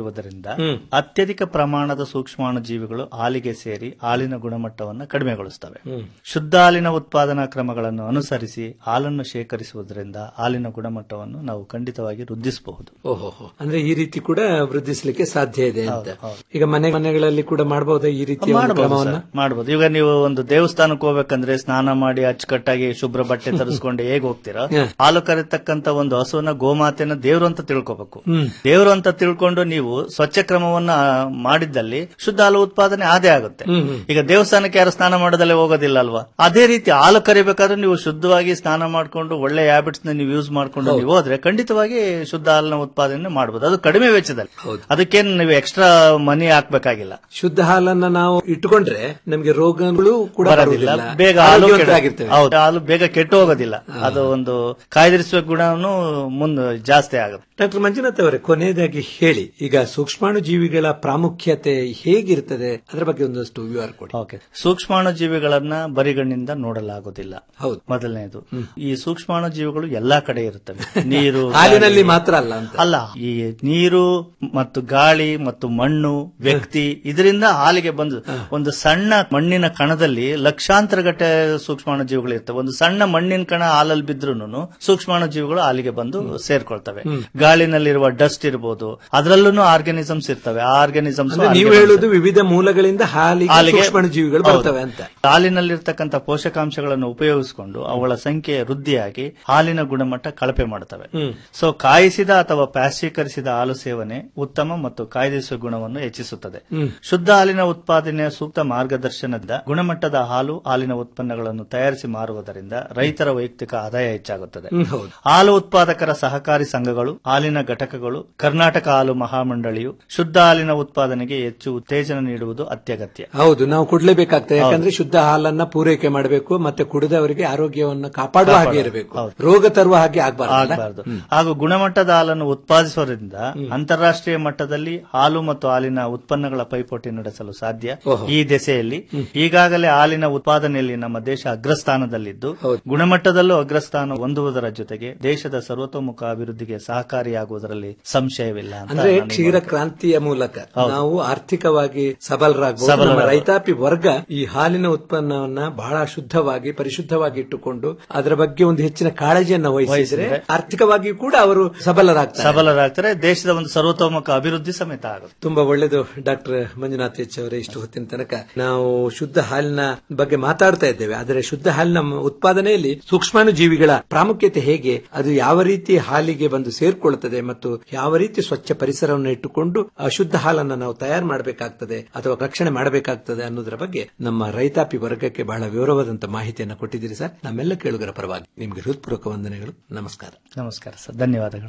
ಇರುವುದರಿಂದ ಅತ್ಯಧಿಕ ಪ್ರಮಾಣದ ಸೂಕ್ಷ್ಮಾಣು ಜೀವಿಗಳು ಹಾಲಿಗೆ ಸೇರಿ ಹಾಲಿನ ಗುಣಮಟ್ಟವನ್ನು ಕಡಿಮೆಗೊಳಿಸುತ್ತವೆ ಶುದ್ಧ ಹಾಲಿನ ಉತ್ಪಾದನಾ ಕ್ರಮಗಳನ್ನು ಅನುಸರಿಸಿ ಹಾಲನ್ನು ಶೇಖರಿಸುವುದರಿಂದ ಹಾಲಿನ ಗುಣಮಟ್ಟವನ್ನು ನಾವು ಖಂಡಿತವಾಗಿ ವೃದ್ಧಿಸಬಹುದು ಓಹೋ ಅಂದ್ರೆ ಈ ರೀತಿ ಕೂಡ ವೃದ್ಧಿಸಲಿಕ್ಕೆ ಸಾಧ್ಯ ಇದೆ ಅಂತ ಈಗ ಮನೆ ಮನೆಗಳಲ್ಲಿ ಕೂಡ ಮಾಡಬಹುದಾ ಈ ರೀತಿಯ ಒಂದು ಮಾಡಬಹುದು ಕ್ರಮವನ್ನ ಸರ್, ಮಾಡಬಹುದು ಈಗ ನೀವು ಒಂದು ದೇವಸ್ಥಾನಕ್ಕೆ ಹೋಗ್ಬೇಕಂದ್ರೆ ಸ್ನಾನ ಮಾಡಿ ಅಚ್ಚುಕಟ್ಟಾಗಿ ಶುಭ್ರ ಬಟ್ಟೆ ತರಿಸ್ಕೊಂಡು ಹೇಗ್ ಹೋಗ್ತೀರಾ ಹಾಲು ಕರೆತಕ್ಕಂತ ಒಂದು ಹಸುವನ್ನ ಗೋಮಾತೆನ ದೇವ್ರು ಅಂತ ತಿಳ್ಕೊಬೇಕು ಹ್ಮ್. ದೇವ್ರು ಅಂತ ತಿಳ್ಕೊಂಡು ನೀವು ಸ್ವಚ್ಛ ಕ್ರಮವನ್ನ ಮಾಡಿದ್ದಲ್ಲಿ ಶುದ್ಧ ಹಾಲು ಉತ್ಪಾದನೆ ಆದೇ ಆಗುತ್ತೆ ಈಗ ದೇವಸ್ಥಾನಕ್ಕೆ ಯಾರು ಸ್ನಾನ ಮಾಡೋದಲ್ಲೇ ಹೋಗೋದಿಲ್ಲ ಅಲ್ವಾ ಅದೇ ರೀತಿ ಹಾಲು ಕರಿಬೇಕಾದ್ರೆ ನೀವು ಶುದ್ಧವಾಗಿ ಸ್ನಾನ ಮಾಡ್ಕೊಂಡು ಒಳ್ಳೆ ಹ್ಯಾಬಿಟ್ಸ್ ನ ನೀವು ಯೂಸ್ ಮಾಡ್ಕೊಂಡು ನೀವು ಹೋದ್ರೆ ಖಂಡಿತವಾಗಿ ಶುದ್ಧ ಹಾಲಿನ ಉತ್ಪಾದನೆ ಮಾಡಬಹುದು ಅದು ಕಡಿಮೆ ವೆಚ್ಚದಲ್ಲಿ ಅದಕ್ಕೇನು ನೀವು ಎಕ್ಸ್ಟ್ರಾ ಮನಿ ಹಾಕ್ಬೇಕಾಗಿಲ್ಲ ಶುದ್ಧ ಹಾಲನ್ನ ನಾವು ಇಟ್ಟುಕೊಂಡ್ರೆ ನಮಗೆ ರೋಗಗಳು ಕೂಡ ಬರೋದಿಲ್ಲ ಬರುವುದಿಲ್ಲ. ಬೇಗ ಹಾಲು ಕೆಡ- ಆರೋಗ್ಯವಂತರಾಗಿರ್ತೇವೆ. ಹೌದು ಹಾಲು ಬೇಗ ಕೆಟ್ಟು ಹೋಗೋದಿಲ್ಲ ಅದು ಒಂದು ಕಾಯ್ದಿರಿಸುವ ಗುಣನು ಮುಂದೆ ಜಾಸ್ತಿ ಆಗುತ್ತೆ ಡಾಕ್ಟರ್ ಮಂಜುನಾಥ್ ಅವರೇ ಕೊನೆಯದಾಗಿ ಹೇಳಿ ಈಗ ಸೂಕ್ಷ್ಮಾಣು ಜೀವಿಗಳ ಪ್ರಾಮುಖ್ಯತೆ ಹೇಗಿರ್ತದೆ ಅದರ ಬಗ್ಗೆ ಒಂದಷ್ಟು ವಿವರ ಕೊಡಿ ಓಕೆ ಸೂಕ್ಷ್ಮಾಣು ಜೀವಿಗಳನ್ನ ಬರಿಗಣ್ಣಿಂದ ನೋಡಲಾಗುವುದಿಲ್ಲ ಹೌದು ಮೊದಲನೇದು ಈ ಸೂಕ್ಷ್ಮಾಣು ಜೀವಿಗಳು ಎಲ್ಲಾ ಕಡೆ ಇರುತ್ತವೆ ನೀರು ಹಾಲಿನಲ್ಲಿ ಗಾಳಿ- ಮಾತ್ರ ಅಲ್ಲ ಅಂತ ಅಲ್ಲ ಈ ನೀರು ಮತ್ತು ಗಾಳಿ ಮತ್ತು ಮಣ್ಣು ವ್ಯಕ್ತಿ ಇದರಿಂದ ಹಾಲಿಗೆ ಬಂದು ಒಂದು ಸಣ್ಣ ಮಣ್ಣಿನ ಕಣದಲ್ಲಿ ಲಕ್ಷಾಂತರ ಗಟ್ಟೆ ಸೂಕ್ಷ್ಮಾಣು ಜೀವಿಗಳು ಇರ್ತವೆ ಒಂದು ಸಣ್ಣ ಮಣ್ಣಿನ ಕಣ ಹಾಲಲ್ಲಿ ಬಿದ್ರೂ ಸೂಕ್ಷ್ಮಾಣು ಜೀವಿಗಳು ಹಾಲಿಗೆ ಬಂದು ಸೇರ್ಕೊಳ್ತವೆ ಗಾಳಿನಲ್ಲಿರುವ ಡಸ್ಟ್ ಇರಬಹುದು ಅದರಲ್ಲೂ ಆರ್ಗಾನಿಸಮ್ಸ್ ಇರ್ತವೆ ಆ ಆರ್ಗಾನಿಸಮ್ಸ್ ಅಂದ್ರೆ ನೀವು ಹೇಳುವುದು ವಿವಿಧ ಮೂಲಗಳಿಂದ ಹಾಲಿಗೆ ಸೂಕ್ಷ್ಮಾಣು ಜೀವಿಗಳು ಬರ್ತವೆ ಅಂತ ಹಾಲಿನಲ್ಲಿರ್ತಕ್ಕಂಥ ಪೋಷಕಾಂಶಗಳನ್ನು ಉಪಯೋಗಿಸಿಕೊಂಡು ಅವುಗಳ ಸಂಖ್ಯೆ ವೃದ್ಧಿಯಾಗಿ ಹಾಲಿನ ಗುಣಮಟ್ಟ ಕಳಪೆ ಮಾಡುತ್ತವೆ ಹ್ಮ್. ಸೊ ಕಾಯಿಸಿದ ಅಥವಾ ಪ್ಯಾಸ್ಟೀಕರಿಸಿದ ಹಾಲು ಸೇವನೆ ಉತ್ತಮ ಮತ್ತು ಕಾಯ್ದಿರಿಸುವ ಗುಣವನ್ನು ಹೆಚ್ಚಿಸುತ್ತದೆ ಹ್ಮ್. ಶುದ್ಧ ಹಾಲಿನ ಉತ್ಪಾದನೆಯ ಸೂಕ್ತ ಮಾರ್ಗದರ್ಶನದ ಗುಣಮಟ್ಟದ ಹಾಲು ಹಾಲಿನ ಉತ್ಪನ್ನಗಳನ್ನು ತಯಾರಿಸಿ ಮಾರುವುದರಿಂದ ರೈತರ ವೈಯಕ್ತಿಕ ಆದಾಯ ಹೆಚ್ಚಾಗುತ್ತದೆ ಹ್ಮ್, ಹೌದು. ಹಾಲು ಉತ್ಪಾದಕರ ಸಹಕಾರಿ ಸಂಘಗಳು ಹಾಲಿನ ಘಟಕಗಳು ಕರ್ನಾಟಕ ಹಾಲು ಮಹಾಮಂಡಳಿಯು ಶುದ್ಧ ಹಾಲಿನ ಉತ್ಪಾದನೆಗೆ ಹೆಚ್ಚು ಉತ್ತೇಜನ ನೀಡುವುದು ಅತ್ಯಗತ್ಯ ಹೌದು ನಾವು ಕೊಡ್ಲೇಬೇಕಾಗ್ತದೆ ಯಾಕಂದ್ರೆ ಶುದ್ಧ ಹಾಲನ್ನ ಪೂರೈಕೆ ಮಾಡಬೇಕು ಮತ್ತೆ ಕುಡಿದವರಿಗೆ ಆರೋಗ್ಯವನ್ನು ಕಾಪಾಡುವ ಹಾಗೆ ಇರಬೇಕು ರೋಗ ತರುವ ಹಾಗೆ ಆಗಬಾರದು ಆಗಬಾರದು ಹಾಗೂ ಗುಣಮಟ್ಟದ ಹಾಲನ್ನು ಉತ್ಪಾದಿಸುವುದರಿಂದ ಅಂತಾರಾಷ್ಟ್ರೀಯ ಮಟ್ಟದಲ್ಲಿ ಹಾಲು ಮತ್ತು ಹಾಲಿನ ಉತ್ಪನ್ನಗಳ ಪೈಪೋಟಿ ನಡೆಸಲು ಸಾಧ್ಯ ಓಹೋ. ಈ ದೆಸೆಯಲ್ಲಿ ಈಗಾಗಲೇ ಹಾಲಿನ ಉತ್ಪಾದನೆಯಲ್ಲಿ ನಮ್ಮ ದೇಶ ಅಗ್ರಸ್ಥಾನದಲ್ಲಿದ್ದು ಗುಣಮಟ್ಟದಲ್ಲೂ ಅಗ್ರಸ್ಥಾನ ಹೊಂದುವುದರ ಜೊತೆಗೆ ದೇಶದ ಸರ್ವತೋಮುಖ ಅಭಿವೃದ್ಧಿಗೆ ಸಹಕಾರಿಯಾಗುವುದರಲ್ಲಿ ಸಂಶಯವಿಲ್ಲ ಅಂತ ಅಂದ್ರೆ ನಾನು ಕ್ಷೀರ ಕ್ರಾಂತಿಯ ಮೂಲಕ ನಾವು ಆರ್ಥಿಕವಾಗಿ ಸಬಲರಾಗಬಹುದು ನಮ್ಮ ಸಬಲರಾಗಬಹುದು. ರೈತಾಪಿ ವರ್ಗ ಈ ಹಾಲಿನ ಉತ್ಪನ್ನವನ್ನ ಬಹಳ ಶುದ್ಧವಾಗಿ ಪರಿಶುದ್ಧವಾಗಿ ಇಟ್ಟುಕೊಂಡು ಅದರ ಬಗ್ಗೆ ಒಂದು ಹೆಚ್ಚಿನ ಕಾಳಜಿಯನ್ನು ವಹಿಸಿದ್ರೆ ವಹಿಸಿದ್ರೆ ಆರ್ಥಿಕವಾಗಿ ಕೂಡ ಅವರು ಸಬಲರಾಗ್ತಾರೆ ಸಬಲರಾಗ್ತಾರೆ ದೇಶದ ಒಂದು ಸರ್ವತೋಮುಖ ಅಭಿವೃದ್ಧಿ ಸಮೇತ ಆಗುತ್ತೆ ತುಂಬಾ ಒಳ್ಳೆಯದು ಡಾಕ್ಟರ್ ಮಂಜುನಾಥ್ ಎಚ್ ಅವರೇ ಇಷ್ಟು ಹೊತ್ತಿನ ತನಕ ನಾವು ಶುದ್ಧ ಹಾಲಿನ ಬಗ್ಗೆ ಮಾತಾಡ್ತಾ ಇದ್ದೇವೆ ಆದರೆ ಶುದ್ಧ ಹಾಲಿನ ಉತ್ಪಾದನೆಯಲ್ಲಿ ಸೂಕ್ಷ್ಮಾಣು ಜೀವಿಗಳ ಪ್ರಾಮುಖ್ಯತೆ ಹೇಗೆ ಅದು ಯಾವ ರೀತಿ ಹಾಲಿಗೆ ಬಂದು ಸೇರ್ಕೊಳ್ತದೆ ಮತ್ತು ಯಾವ ರೀತಿ ಸ್ವಚ್ಛ ಪರಿಸರವನ್ನು ಇಟ್ಟುಕೊಂಡು ಆ ಶುದ್ಧ ಹಾಲನ್ನು ನಾವು ತಯಾರು ಮಾಡಬೇಕಾಗ್ತದೆ ಅಥವಾ ರಕ್ಷಣೆ ಮಾಡಬೇಕಾಗ್ತದೆ ಅನ್ನೋದರ ಬಗ್ಗೆ ನಮ್ಮ ರೈತಾಪಿ ವರ್ಗಕ್ಕೆ ಬಹಳ ವಿವರವಾದಂತ ಮಾಹಿತಿಯನ್ನು ಕೊಟ್ಟಿದ್ದೀರಿ ಸರ್ ನಮ್ಮೆಲ್ಲ ಕೇಳುಗರ ಪರವಾಗಿ ನಿಮಗೆ ಹೃತ್ಪೂರ್ವಕ ವಂದನೆಗಳು ನಮಸ್ಕಾರ ನಮಸ್ಕಾರ ಸರ್ ಧನ್ಯವಾದಗಳು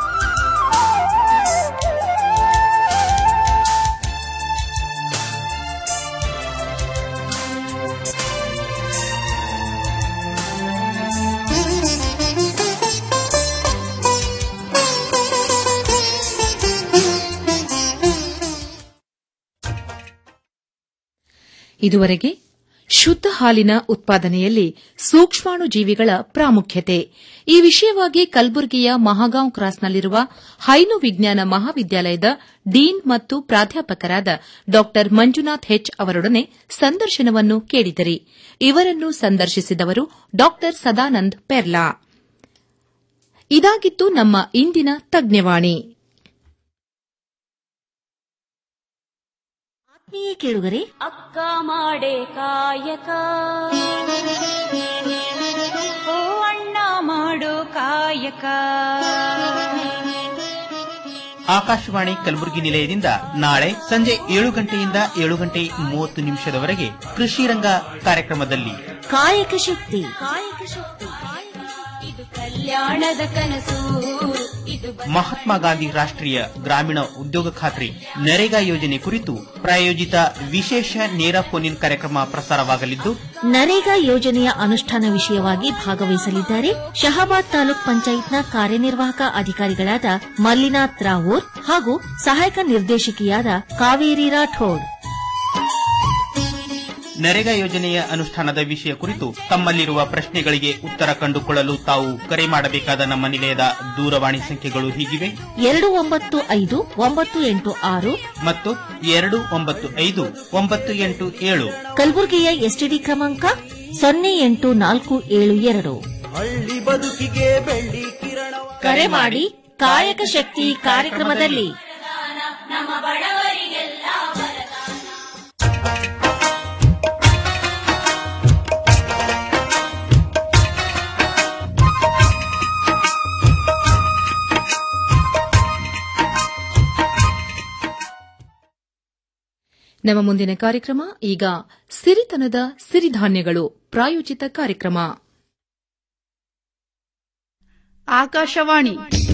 ಇದುವರೆಗೆ ಶುದ್ಧ ಹಾಲಿನ ಉತ್ಪಾದನೆಯಲ್ಲಿ ಸೂಕ್ಷ್ಮಾಣು ಜೀವಿಗಳ ಪ್ರಾಮುಖ್ಯತೆ ಈ ವಿಷಯವಾಗಿ ಕಲಬುರಗಿಯ ಮಹಾಗಾಂವ್ ಕ್ರಾಸ್ನಲ್ಲಿರುವ ಹೈನು ವಿಜ್ಞಾನ ಮಹಾವಿದ್ಯಾಲಯದ ಡೀನ್ ಮತ್ತು ಪ್ರಾಧ್ಯಾಪಕರಾದ ಡಾ ಮಂಜುನಾಥ್ ಹೆಚ್ ಅವರೊಡನೆ ಸಂದರ್ಶನವನ್ನು ಕೇಳಿದಿರಿ ಇವರನ್ನು ಸಂದರ್ಶಿಸಿದವರು ಡಾ ಸದಾನಂದ್ ಪೆರ್ಲಾ ಇದಾಗಿತ್ತು ನಮ್ಮ ಇಂದಿನ ತಜ್ಞವಾಣಿ ಆತ್ಮೀಯ ಕೇಳುಗರೆ ಅಕ್ಕ ಮಾಡೆ ಕಾಯಕ ಓ ಅಣ್ಣ ಮಾಡು ಕಾಯಕ ಆಕಾಶವಾಣಿ ಕಲಬುರಗಿ ನಿಲಯದಿಂದ ನಾಳೆ ಸಂಜೆ ಏಳು ಗಂಟೆಯಿಂದ ಏಳು ಗಂಟೆ ಮೂವತ್ತು ನಿಮಿಷದವರೆಗೆ ಕೃಷಿ ರಂಗ ಕಾರ್ಯಕ್ರಮದಲ್ಲಿ ಕಾಯಕ ಶಕ್ತಿ ಕಾಯಕ ಶಕ್ತಿ ಇದು ಕಲ್ಯಾಣದ ಕನಸು ಇದು ಮಹಾತ್ಮ ಗಾಂಧಿ ರಾಷ್ಟ್ರೀಯ ಗ್ರಾಮೀಣ ಉದ್ಯೋಗ ಖಾತ್ರಿ ನರೇಗಾ ಯೋಜನೆ ಕುರಿತು ಪ್ರಾಯೋಜಿತ ವಿಶೇಷ ನೇರ ಫೋನ್ ಇನ್ ಕಾರ್ಯಕ್ರಮ ಪ್ರಸಾರವಾಗಲಿದ್ದು ನರೇಗಾ ಯೋಜನೆಯ ಅನುಷ್ಠಾನ ವಿಷಯವಾಗಿ ಭಾಗವಹಿಸಲಿದ್ದಾರೆ ಶಹಾಬಾದ್ ತಾಲೂಕ್ ಪಂಚಾಯತ್ನ ಕಾರ್ಯನಿರ್ವಾಹಕ ಅಧಿಕಾರಿಗಳಾದ ಮಲ್ಲಿನಾಥ್ ರಾವೂರ್ ಹಾಗೂ ಸಹಾಯಕ ನಿರ್ದೇಶಕಿಯಾದ ಕಾವೇರಿ ರಾಠೋಡ್ ನರೇಗಾ ಯೋಜನೆಯ ಅನುಷ್ಠಾನದ ವಿಷಯ ಕುರಿತು ತಮ್ಮಲ್ಲಿರುವ ಪ್ರಶ್ನೆಗಳಿಗೆ ಉತ್ತರ ಕಂಡುಕೊಳ್ಳಲು ತಾವು ಕರೆ ಮಾಡಬೇಕಾದ ನಮ್ಮ ನಿಲಯದ ದೂರವಾಣಿ ಸಂಖ್ಯೆಗಳು ಹೀಗಿವೆ ಎರಡು ಒಂಬತ್ತು ಐದು ಒಂಬತ್ತು ಎಂಟು ಆರು ಮತ್ತು ಎರಡು ಒಂಬತ್ತು ಐದು ಒಂಬತ್ತು ಎಂಟು ಏಳು ಕಲಬುರಗಿಯ ಎಸ್ಟಿಡಿ ಕ್ರಮಾಂಕ ಸೊನ್ನೆ ಎಂಟು ನಾಲ್ಕು ಏಳು ಎರಡು ಹಳ್ಳಿ ಬದುಕಿಗೆ ಬೆಳ್ಳಿ ಕಿರಣ ಕರೆ ಮಾಡಿ ಕಾಯಕ ಶಕ್ತಿ ಕಾರ್ಯಕ್ರಮದಲ್ಲಿ ನಮ್ಮ ಬಡವರಿಗೆಲ್ಲ ನಮ್ಮ ಮುಂದಿನ ಕಾರ್ಯಕ್ರಮ ಈಗ ಸಿರಿತನದ ಸಿರಿಧಾನ್ಯಗಳು ಪ್ರಾಯೋಜಿತ ಕಾರ್ಯಕ್ರಮ ಆಕಾಶವಾಣಿ